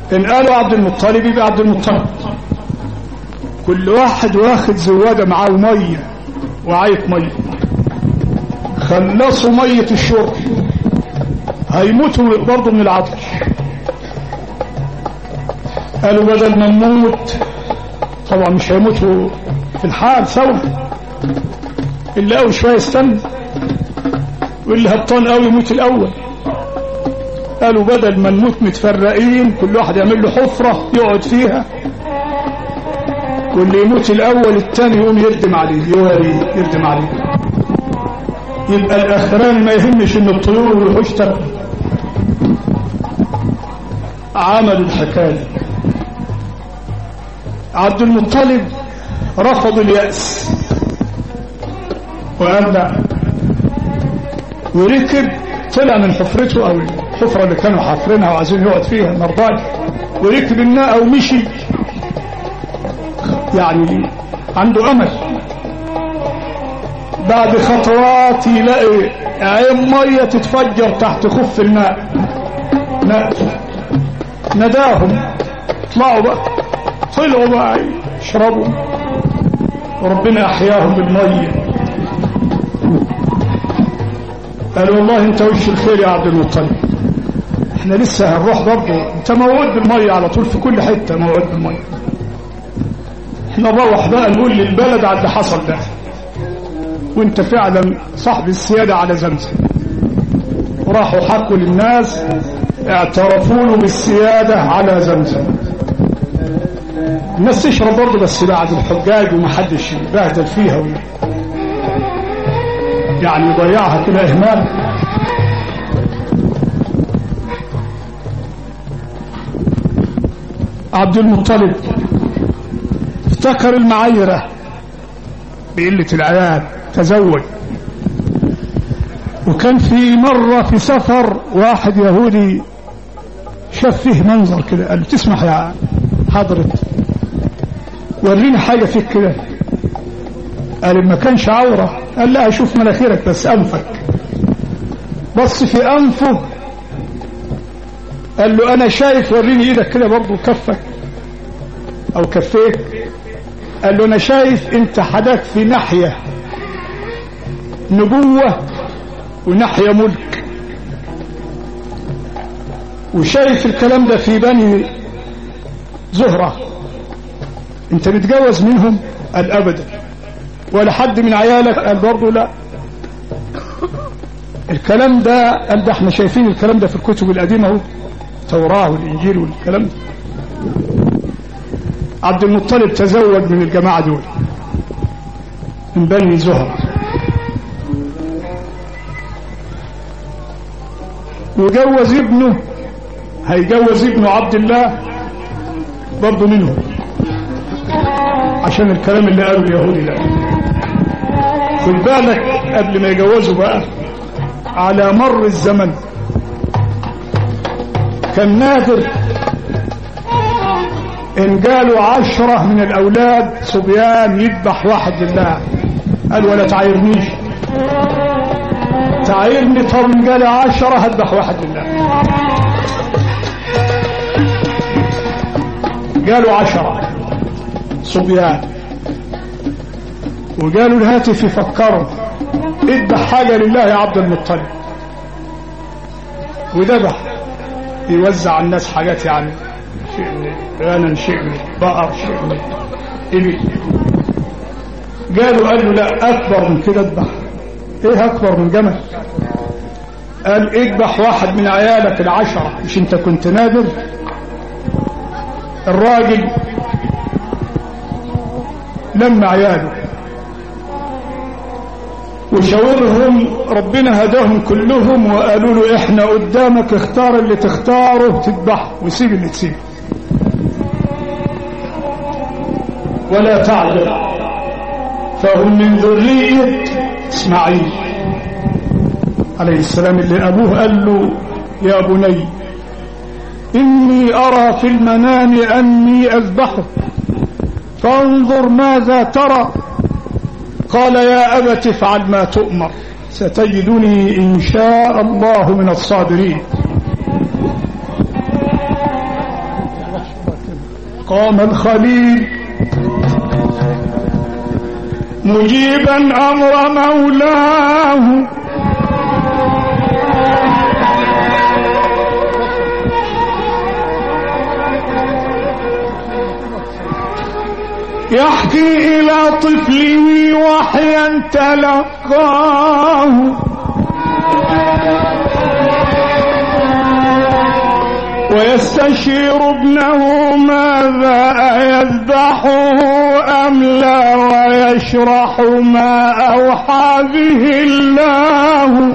إن قالوا عبد المطلب يبقى عبد المطلب كل واحد واخد زوادة معاه مية وعاية مية خلصوا مية الشرب هيموتوا برضه من العطش قالوا بدل ما نموت طبعا مش هيموتوا في الحال سوا اللي قوي شوية استنى واللي هبطان قوي يموت الأول قالوا بدل ما نموت متفرقين كل واحد يعمل له حفرة يقعد فيها واللي يموت الأول الثاني يقوم يردم عليه يواري يردم عليه يبقى الأخران ما يهمش إن الطيور والوحوش تاكل عملوا الحكاية عبد المطلب رفض اليأس وقال لا وركب طلع من حفرته أو الحفرة اللي كانوا حافرينها وعايزين يقعد فيها مرضاش وركب الناقة ومشي يعني عنده أمل بعد خطوات يلاقي عين مية تتفجر تحت خف الماء ماء نداهم اطلعوا بقى طلعوا بقى يشربوا وربنا أحياهم بالمية قال والله انت وش الخير يا عبد المطلب احنا لسه هنروح برضه انت موعود بالمية على طول في كل حتة موعود بالمية احنا نروح بقى نقول للبلد على اللي حصل ده وانت فعلا صاحب السيادة على زمزم وراحوا حكوا للناس اعترفوا له بالسيادة على زمزم الناس تشرب برضه بس بعد الحجاج ومحدش يبهدل فيها و... يعني يضيعها كده إهمال عبد المطلب افتكر المعايرة بقلة العيال تزوج وكان في مرة في سفر واحد يهودي شاف فيه منظر كده قال له تسمح يا حضرة وريني حاجة فيك كده قال ما كانش عورة قال لا أشوف مناخيرك بس أنفك بص في أنفه قال له أنا شايف وريني إيدك كده برضه كفك أو كفيك قال له أنا شايف أنت حداك في ناحية نبوة وناحية ملك وشايف الكلام ده في بني زهرة انت متجوز منهم قال ابدا ولا حد من عيالك قال برضه لا الكلام ده قال ده احنا شايفين الكلام ده في الكتب القديمة اهو التوراة والإنجيل والكلام ده عبد المطلب تزوج من الجماعة دول من بني زهرة وجوز ابنه هيجوز ابنه عبد الله برضه منهم عشان الكلام اللي قاله اليهودي ده خد بالك قبل ما يجوزوا بقى على مر الزمن كان نادر ان قالوا عشرة من الاولاد صبيان يذبح واحد لله قال ولا تعايرنيش تعايرني طب ان قال عشرة هذبح واحد لله قالوا عشرة صبيان وقالوا الهاتف يفكروا اذبح حاجة لله يا عبد المطلب وذبح يوزع على الناس حاجات يعني شيء من غنم شيء من بقر شيء من إبل قالوا قال له لا أكبر من كده اذبح إيه أكبر من جمل قال اذبح واحد من عيالك العشرة مش أنت كنت نادر الراجل لما عياله وشاورهم ربنا هداهم كلهم وقالوا له احنا قدامك اختار اللي تختاره تذبحه وسيب اللي تسيبه ولا تعجل فهم من ذرية اسماعيل عليه السلام اللي أبوه قال له يا بني إني أرى في المنام أني أذبحك فانظر ماذا ترى قال يا أبت افعل ما تؤمر ستجدني إن شاء الله من الصابرين قام الخليل مجيبا امر مولاه يحكي الى طفله وحيا تلقاه ويستشير ابنه ماذا يذبحه أم لا ويشرح ما أوحى به الله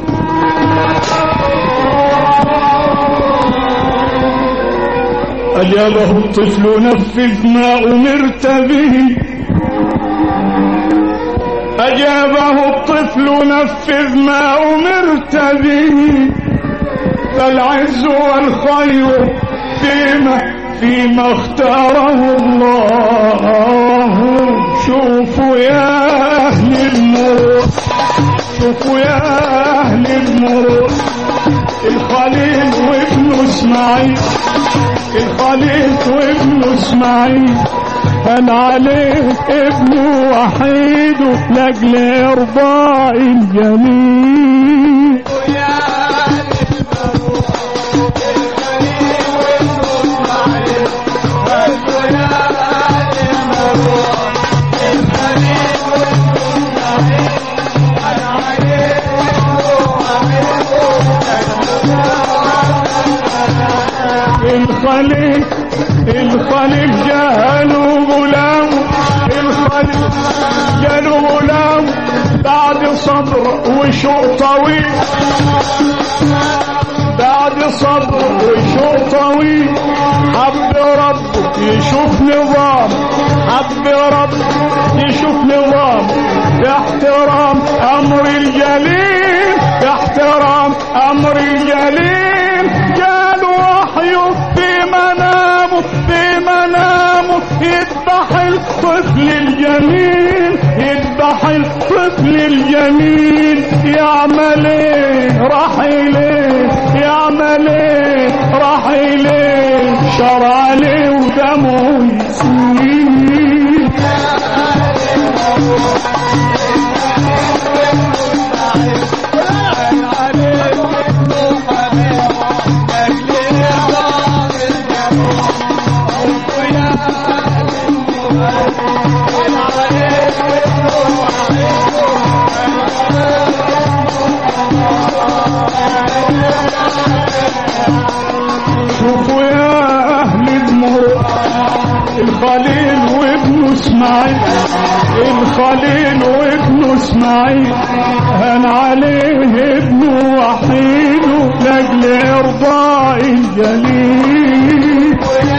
أجابه الطفل نفذ ما أمرت به أجابه الطفل نفذ ما أمرت به فالعز والخير فيما فيما اختاره الله شوفوا يا أهل المرور شوفوا يا أهل المرور الخليل وابنه اسماعيل الخليل وابنه اسماعيل هل عليه ابنه وحيده لاجل ارضاء الجميل الخليل الخليل جاله غلام الخليل جاله غلام بعد صبر وشوق طويل بعد صبر وشوق طويل حب ربه يشوف نظام حب ربه يشوف نظام باحترام امر الجليل باحترام امر الجليل جاله وحي في منامه في منامه يذبح الطفل الجميل يذبح الطفل الجميل يعمل ايه راح اليه يعمل ايه راح اليه شرع عليه ودمه يسيل شوفوا يا اهل المرء الخليل وابنه اسماعيل الخليل وابنه اسماعيل هان عليه ابنه وحيده لاجل ارضاء الجليل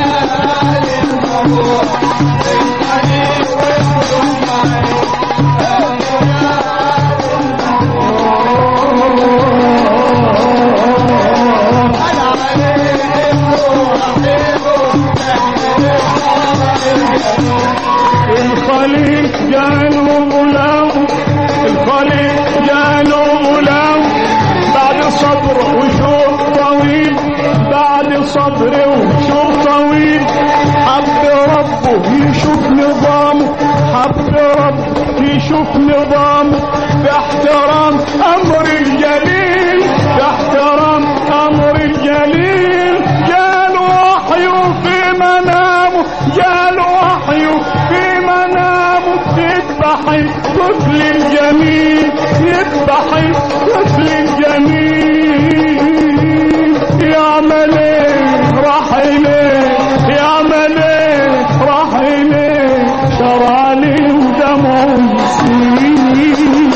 الخليل جاله غلام الخليل جاله غلام بعد صبر وشوق طويل بعد صبر وشوق طويل حب ربه يشوف نظامه حب ربه يشوف نظامه باحترام امر الجليل باحترام امر الجليل جاله وحي في منامه جاله وحي في منامه يذبح الطفل الجميل يذبح الطفل الجميل يعمل ايه راح اليه يعمل ايه راح اليه شرع لي ودمه يسيل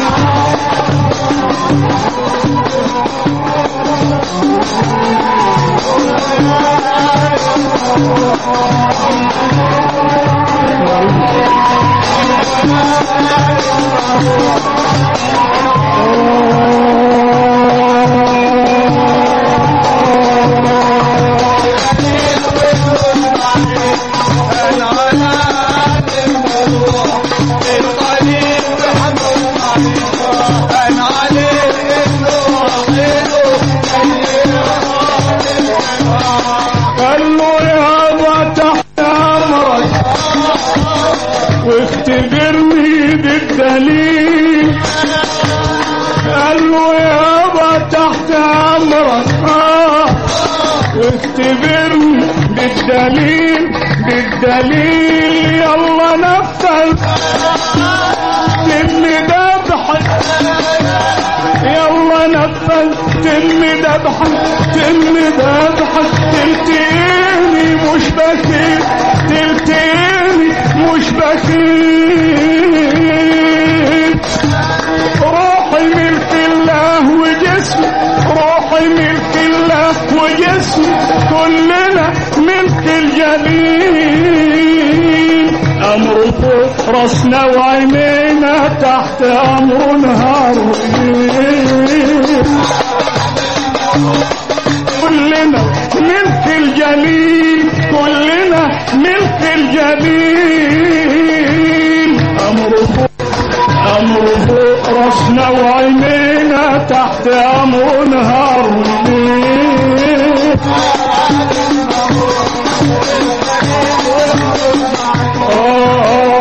اختبرني بالدليل بالدليل يلا نفذ تبني ذبحك يلا نفذ تبني ذبحك تبني ذبحك تلتقيني مش بخيل تلتقيني مش بخيل روحي ملك الله وجسمي روحي ملك الله وجسمي كلنا ملك الجليل أمر فوق راسنا وعينينا تحت أمر نهار وليل كلنا ملك الجليل كلنا ملك الجليل أمر فوق أمر فوق راسنا وعينينا تحت أمر نهار وليل آه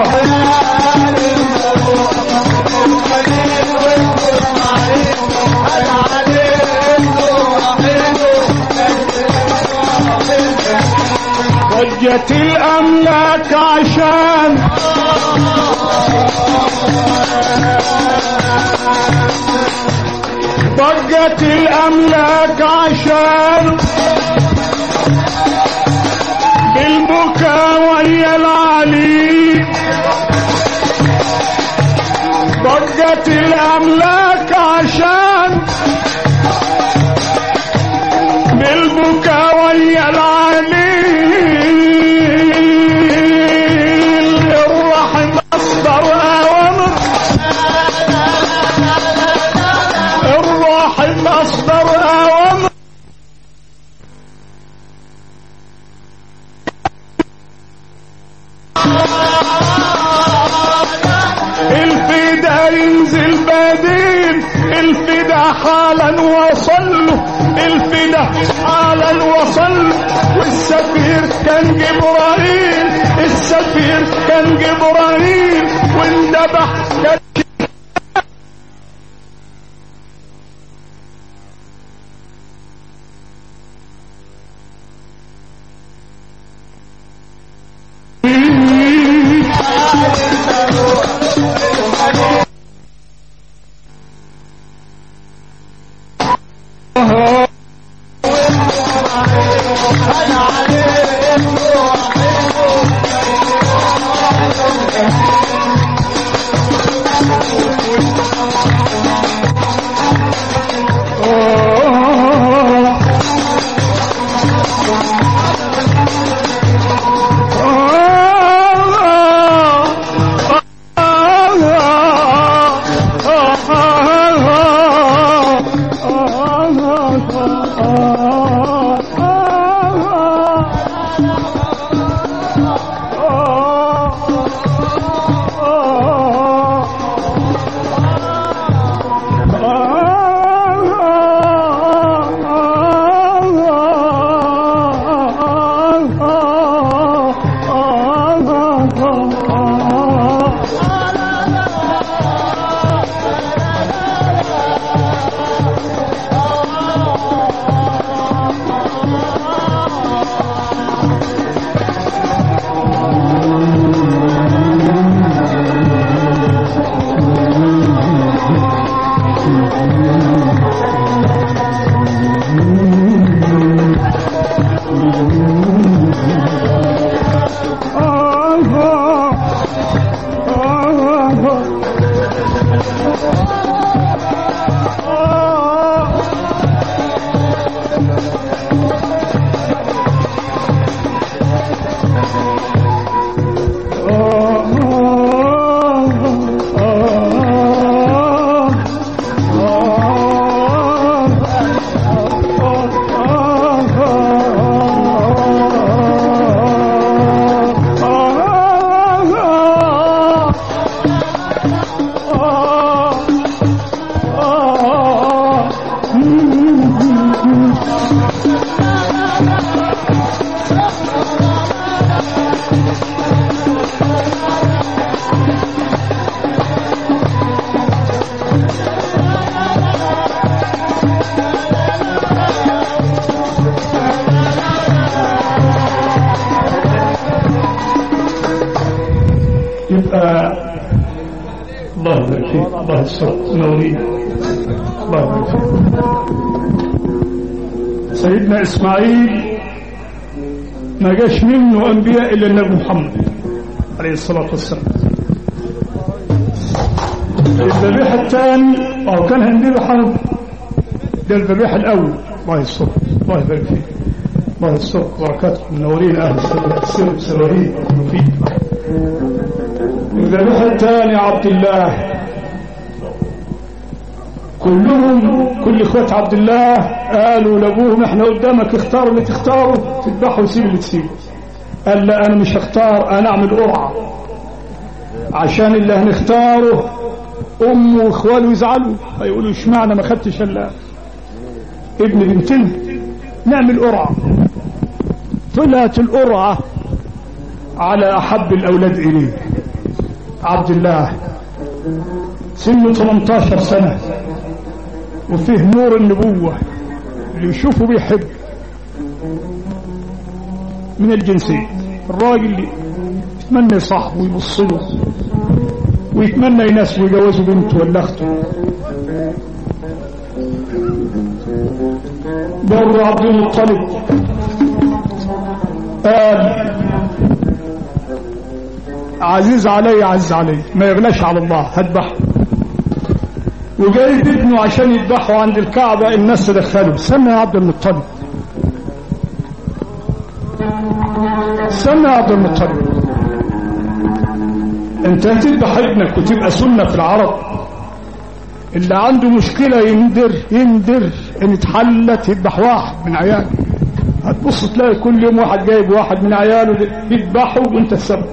ضجت الأملاك عشان ضجت الأملاك عشان بالبكاء ويا العلي ضجت الأملاك عشان بالبكاء ويا العلي الرحم أصدر أوامر الرحم أصدر أوامر الفدا ينزل بديل الفدا حالا وصل له الفدا حالا وصل له والسفير كان جبرائيل السفير كان جبرائيل واندبح كان الله يستر نورين الله يبارك فيك. سيدنا إسماعيل ما جاش منه أنبياء إلا النبي محمد عليه الصلاة والسلام الذبيحة الثاني أو كان هنديله حرب ده الذبيحة الأول الله يستر الله يبارك فيك الله يستر بركاتكم منورين أهل السر بسوارين فيك الذبيحة الثاني عبد الله كلهم كل اخوات عبد الله قالوا لابوهم احنا قدامك اختار اللي تختاره تذبحه وسيب اللي تسيبه قال لا انا مش هختار انا اعمل قرعه عشان اللي هنختاره امه واخواله يزعلوا هيقولوا اشمعنى ما خدتش الا ابن بنتنا نعمل قرعه طلعت القرعه على احب الاولاد اليه عبد الله سنه 18 سنه وفيه نور النبوة اللي يشوفه بيحب من الجنسين الراجل اللي يتمنى صاحبه ويبص له ويتمنى يناسبه ويجوزه بنته ولا اخته بر عبد المطلب قال عزيز علي عز علي ما يغلاش على الله هذبحه وجايب ابنه عشان يذبحه عند الكعبة الناس تدخله سمى يا عبد المطلب سمى يا عبد المطلب انت هتذبح ابنك وتبقى سنة في العرب اللي عنده مشكلة يندر يندر ان اتحلت يذبح واحد من عياله هتبص تلاقي كل يوم واحد جايب واحد من عياله يذبحه وانت السبب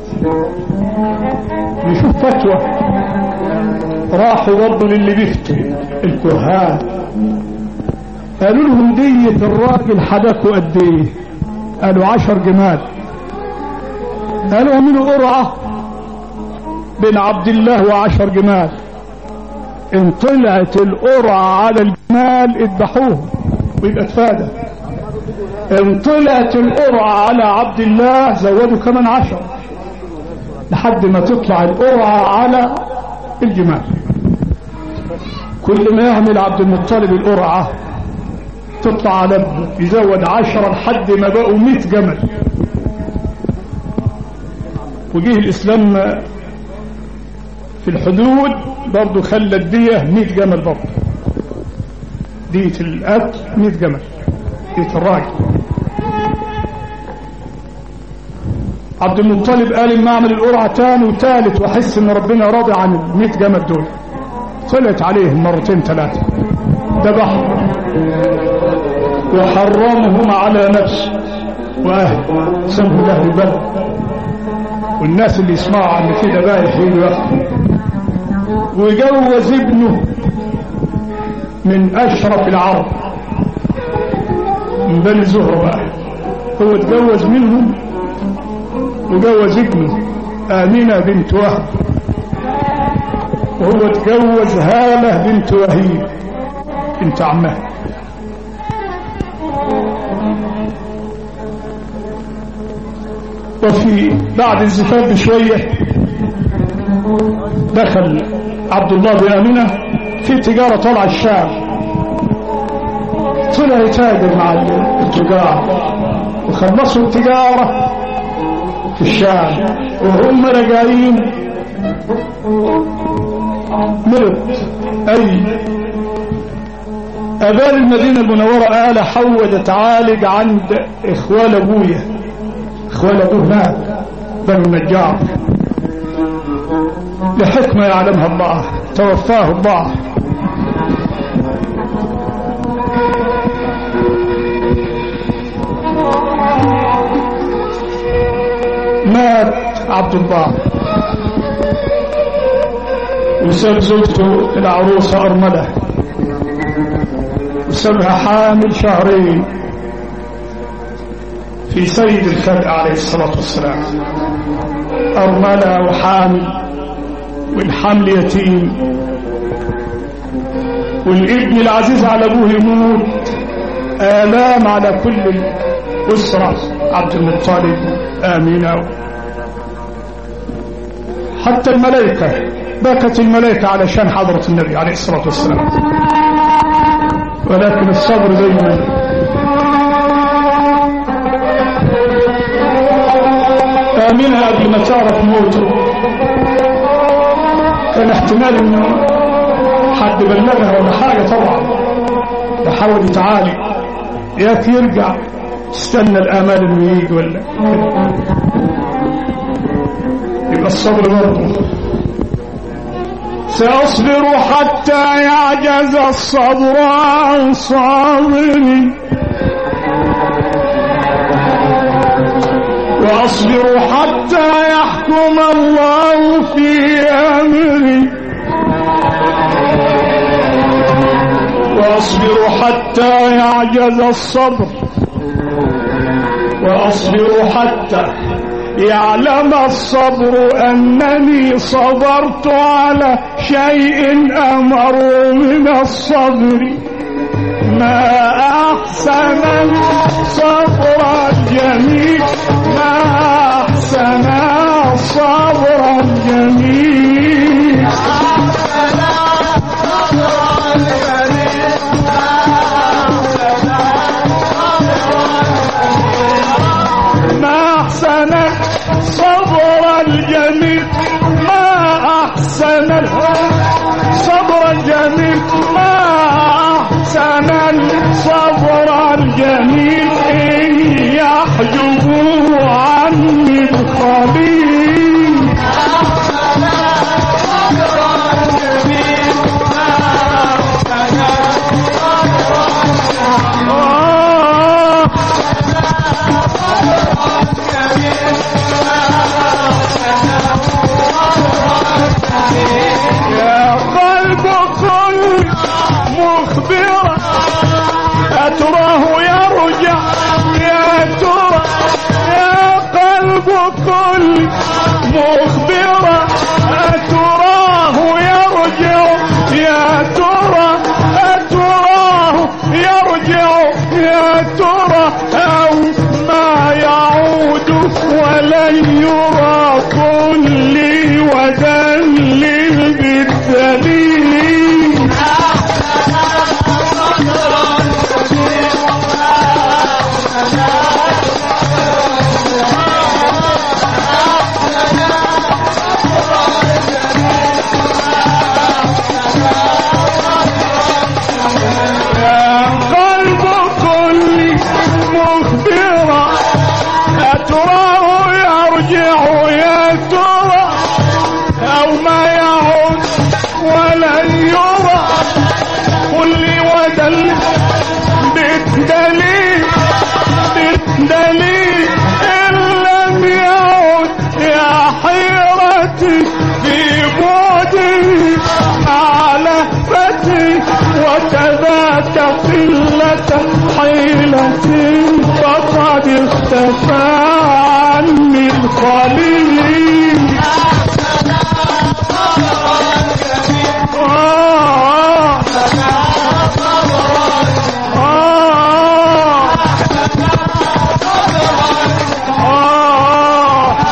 يشوف فتوى راحوا برضه للي بيفتوا الكهان قالوا لهم دية الراجل حدكوا قد ايه قالوا عشر جمال قالوا اعملوا قرعة بين عبد الله وعشر جمال ان طلعت القرعة على الجمال اذبحوهم ويبقى اتفادى ان طلعت القرعة على عبد الله زودوا كمان عشر لحد ما تطلع القرعة على الجمال كل ما يعمل عبد المطلب القرعة تطلع على ابنه يزود عشرة لحد ما بقوا مئة جمل وجيه الإسلام في الحدود برضه خلى الدية مئة جمل برضه دية القتل مئة جمل دية الراجل عبد المطلب قال اما اعمل القرعه تاني وتالت واحس ان ربنا راضي عن ال 100 جمل دول طلعت عليهم مرتين ثلاثه ذبحهم وحرمهم على نفسه واهله سموا له البلد والناس اللي يسمعوا عن في ذبايح يجوا ياخدوا وجوز ابنه من اشرف العرب من بني زهره بقى هو اتجوز منهم وجوز ابنه آمنة بنت وهب وهو اتجوز هالة بنت وهيب بنت عمها وفي بعد الزفاف بشوية دخل عبد الله بن آمنة في تجارة طلع الشام طلع يتاجر مع التجار وخلصوا التجارة في الشام وهم راجعين مرض أي أبان المدينة المنورة قال حود تعالج عند إخوال أبويا إخوال أبوه هناك بنو النجار لحكمة يعلمها الله توفاه الله مات عبد الله وساب زوجته العروسة أرملة وسابها حامل شهرين في سيد الخلق عليه الصلاة والسلام أرملة وحامل والحمل يتيم والابن العزيز على أبوه يموت آلام على كل الأسرة عبد المطلب آمين حتى الملائكة بكت الملائكة علشان حضرة النبي عليه الصلاة والسلام ولكن الصبر دايما آمنها قبل ما تعرف موته كان احتمال انه حد بلغها ولا حاجة طبعا وحاول يتعالج ياك يرجع استنى الآمال انه يجي ولا يبقى الصبر برضه سأصبر حتى يعجز الصبر عن صابري وأصبر حتى يحكم الله في أمري وأصبر حتى يعجز الصبر وأصبر حتى يعلم الصبر أنني صبرت على شيء أمر من الصبر ما أحسن الصبر الجميل ما أحسن الصبر الجميل ما أحسن الصبر الجميل ما أحسن الصبر الجميل ما أحسن الصبر الجميل إن يحجب عني الخبير آه يا قلب كل مخبرة أتراه يرجع يا ترى يا قلب كل مخبرة أتراه يرجع يا ترى أتراه يرجع يا ترى أو ما يعود ولن يرى كل ودلل بالدليل يا قلب كل مخبرة أتراه يرجع يا ترى أو ما يعود ولن يرى كل ودل بالدليل بالدليل إن لم يعد يا حيرتي في بعدي على فتي وكذاك قلة حيلتي فقد اختفى عني الخليل آه آه آه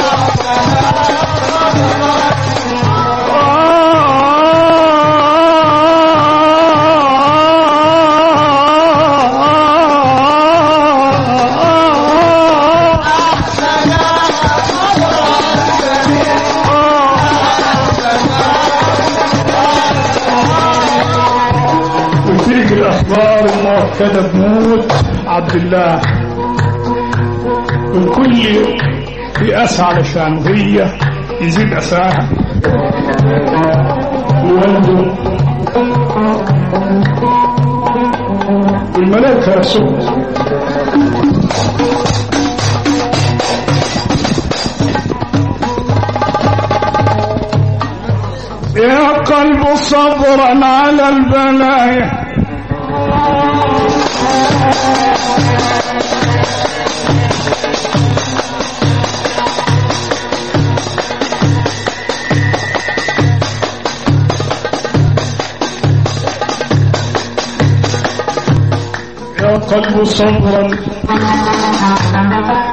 وتلك الأخبار المؤكدة بموت عبد الله والكل يأس علشان هي يزيد أساها وولده والملائكة يرسلوا يا قلب صبرا على البلايا يا قلب صبرا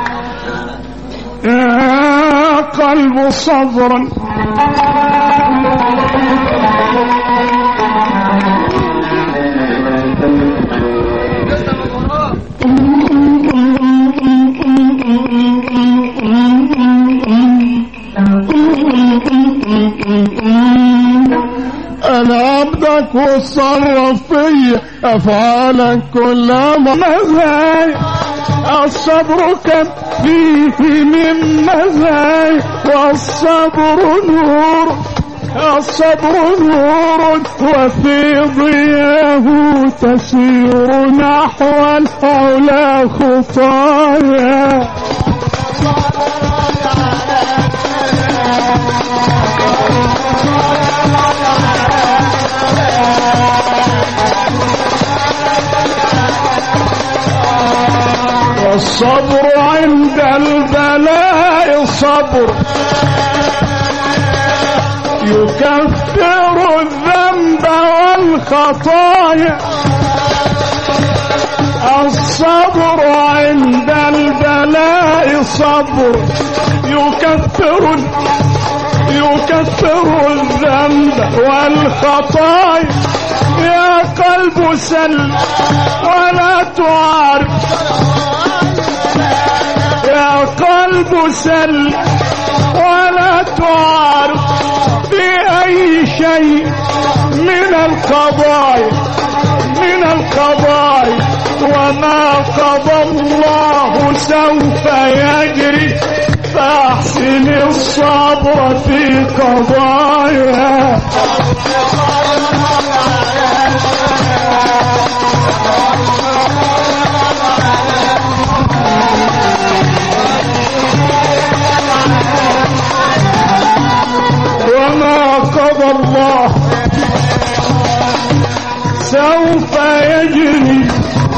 يا قلب صبرا انا عبدك وتصرف فيا افعالك كلها مزايا الصبر كم فيه من مزايا والصبر نور الصبر نور وفي ضياه تسير نحو العلا خطايا والصبر عند البلاء صبر يكفر الذنب والخطايا الصبر عند البلاء صبر يكفر يكفر الذنب والخطايا يا قلب سل ولا تعرف يا قلب سل ولا تعرف بأي شيء من القضايا من القضايا وما قضى الله سوف يجري فاحسن الصبر في قضايا وما قضى الله سوف يجري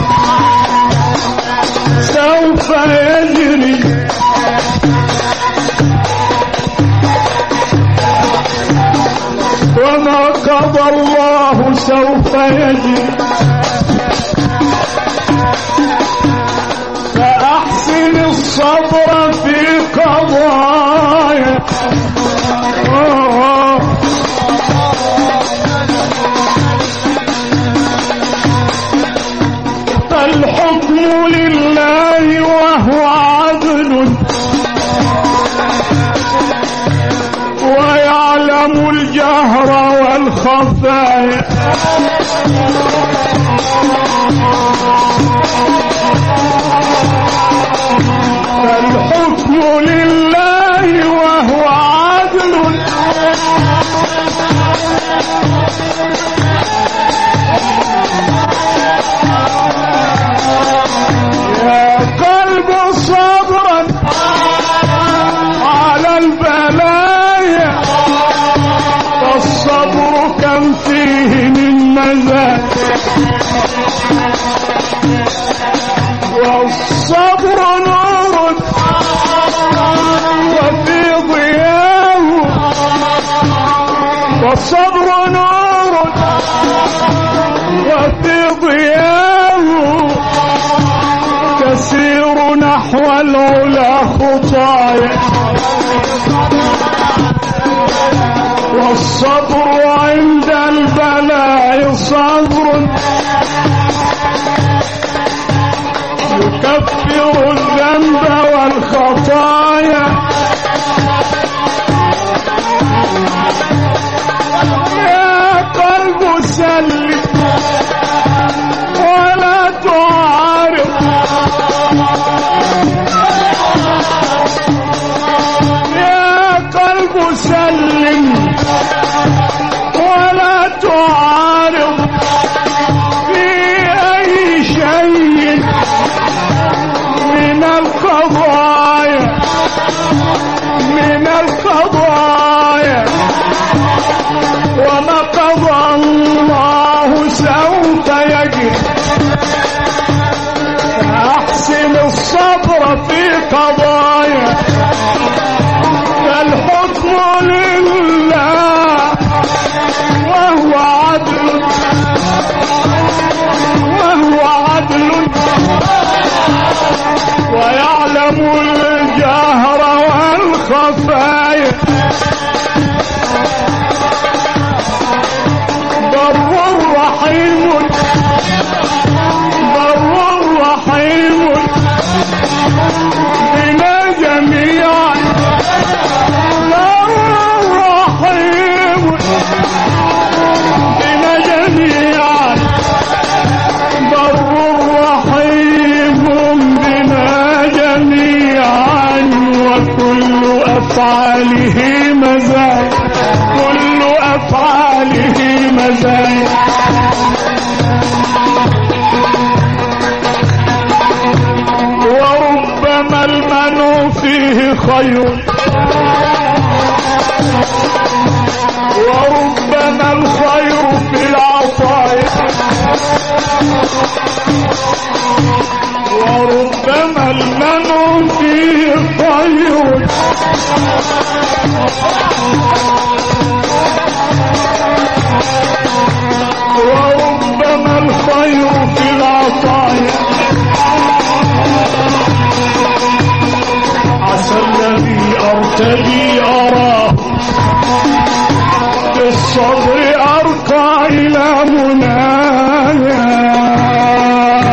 سوف يجري وما قضى الله سوف يجري فأحسن الصبر في قضايا آه. الحكم لله وهو عدل ويعلم الجهر والخفايا الحكم لله وهو عدل يا قلب صبرا على البلايا والصبر كم فيه من مزايا والصبر نور وفي ضياه والصبر نور وفي ضياه تسير نحو العلا خطايا والصبر عند البلاء صبر يكفر الذنب والخطايا يا قلب سلم ولا تعارض يا قلب سلم ولا تعارض في أي شيء من القضايا من القضايا وما قضى الله بر رحيم بنا جميعا بر رحيم بنا جميعا بر رحيم بنا جميعا وكل أفعاله مزايا كل أفعاله مزايا وربما المنو فيه خير وربما الخير في العطاء وربما المنو فيه خير وربما الخير في العطاء عسى الذي ارتدي اراه بالصبر ارقى الى منايا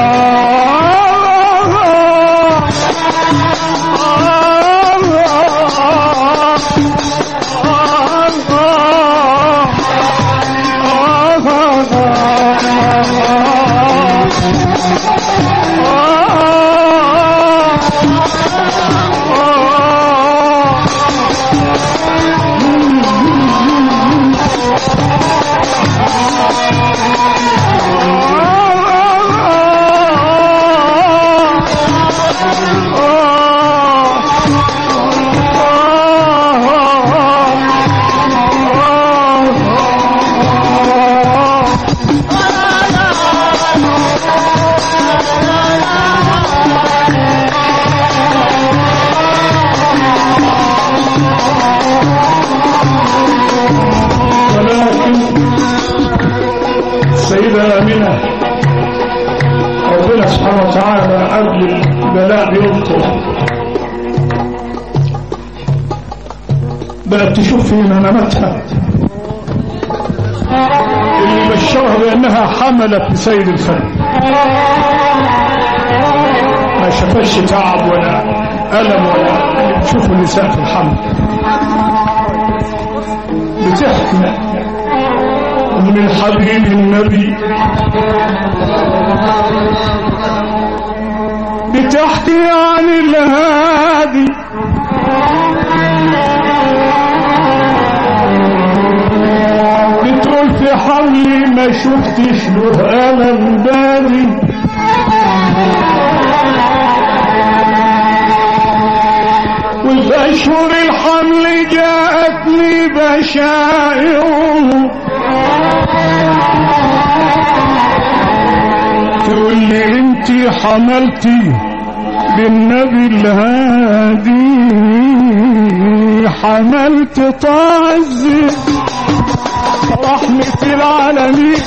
ولكن سيدة آمنة ربنا سبحانه وتعالى قبل البلاء بيذكر بقت تشوف في منامتها اللي بشرها بأنها حملت بسيد الخلق ما شافش تعب ولا ألم ولا اللي بتشوفه النساء في الحمل بتحكي من حبيب النبي بتحكي عن الهادي بتقول في حملي ما شفتش له ألم بادي والأشهر الحمل جاءتني بشائره تقول لي انت حملتي بالنبي الهادي حملت طعز رحمة العالمين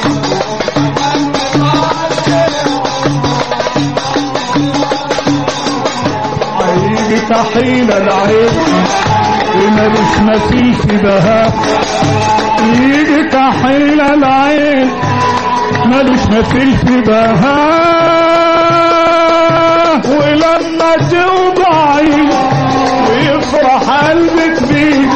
عيني تحيل العين ملوش مثيل في بهاء يجي كحيل العين ملوش مثيل في بهاء ولما توضعي ويفرح قلبك بيك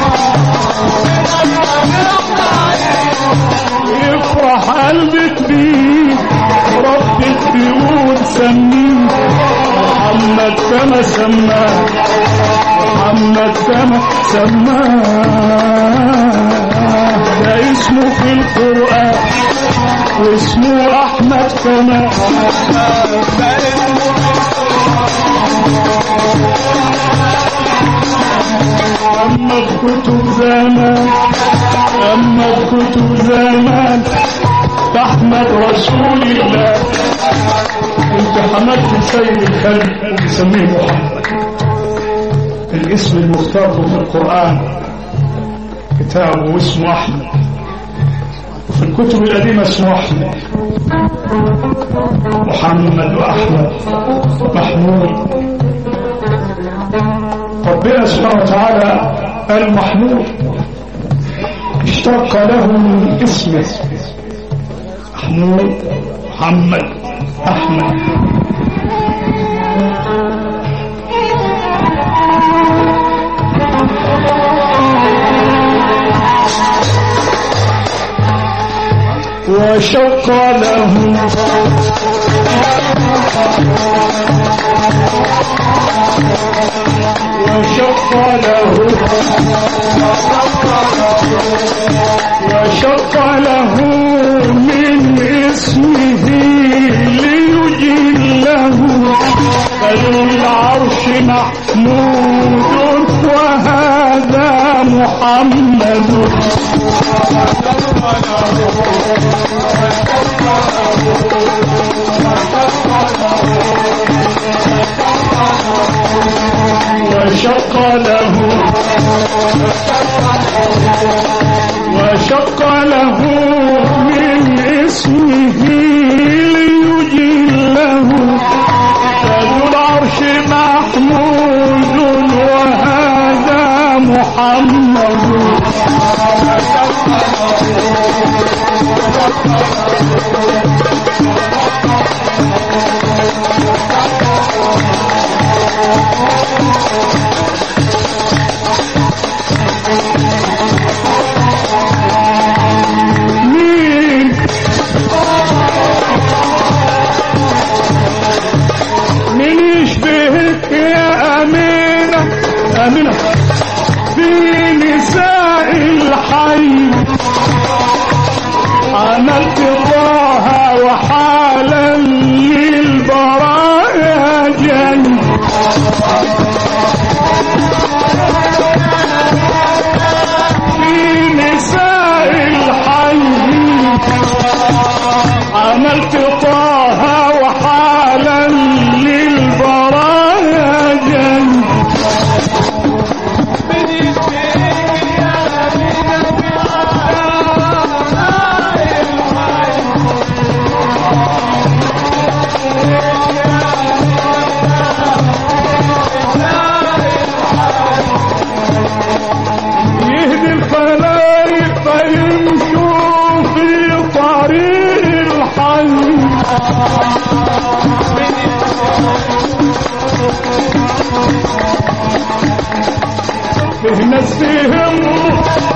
يفرح قلبك بيك ربك بيقول سميه محمد كما سماه محمد كما سماه ده اسمه في القرآن واسمه أحمد كما أما الكتب زمان أما الكتب زمان تحمد رسول الله انت حمدت سيد الخلق تسميه محمد الاسم المختار في القرآن كتابه اسمه أحمد وفي الكتب القديمة اسمه أحمد محمد وأحمد محمود ربنا سبحانه وتعالى المحمود اشتق له من اسمه محمود محمد أحمد وشق له وشق له وشق له من اسمه ليجله فذو العرش محمود وهذا محمد وشق له وشق له من اسمه ليجله فذو العرش محمود وهذا محمد مين مين يشبهك يا أمينة أمينة في نساء الحي عملت الله وحالا للبرايا جن في نساء الحي عملت طه وحالا للبرايا جن يهدي الخلايق فيمشوا في طريق الحي في ناس فيهم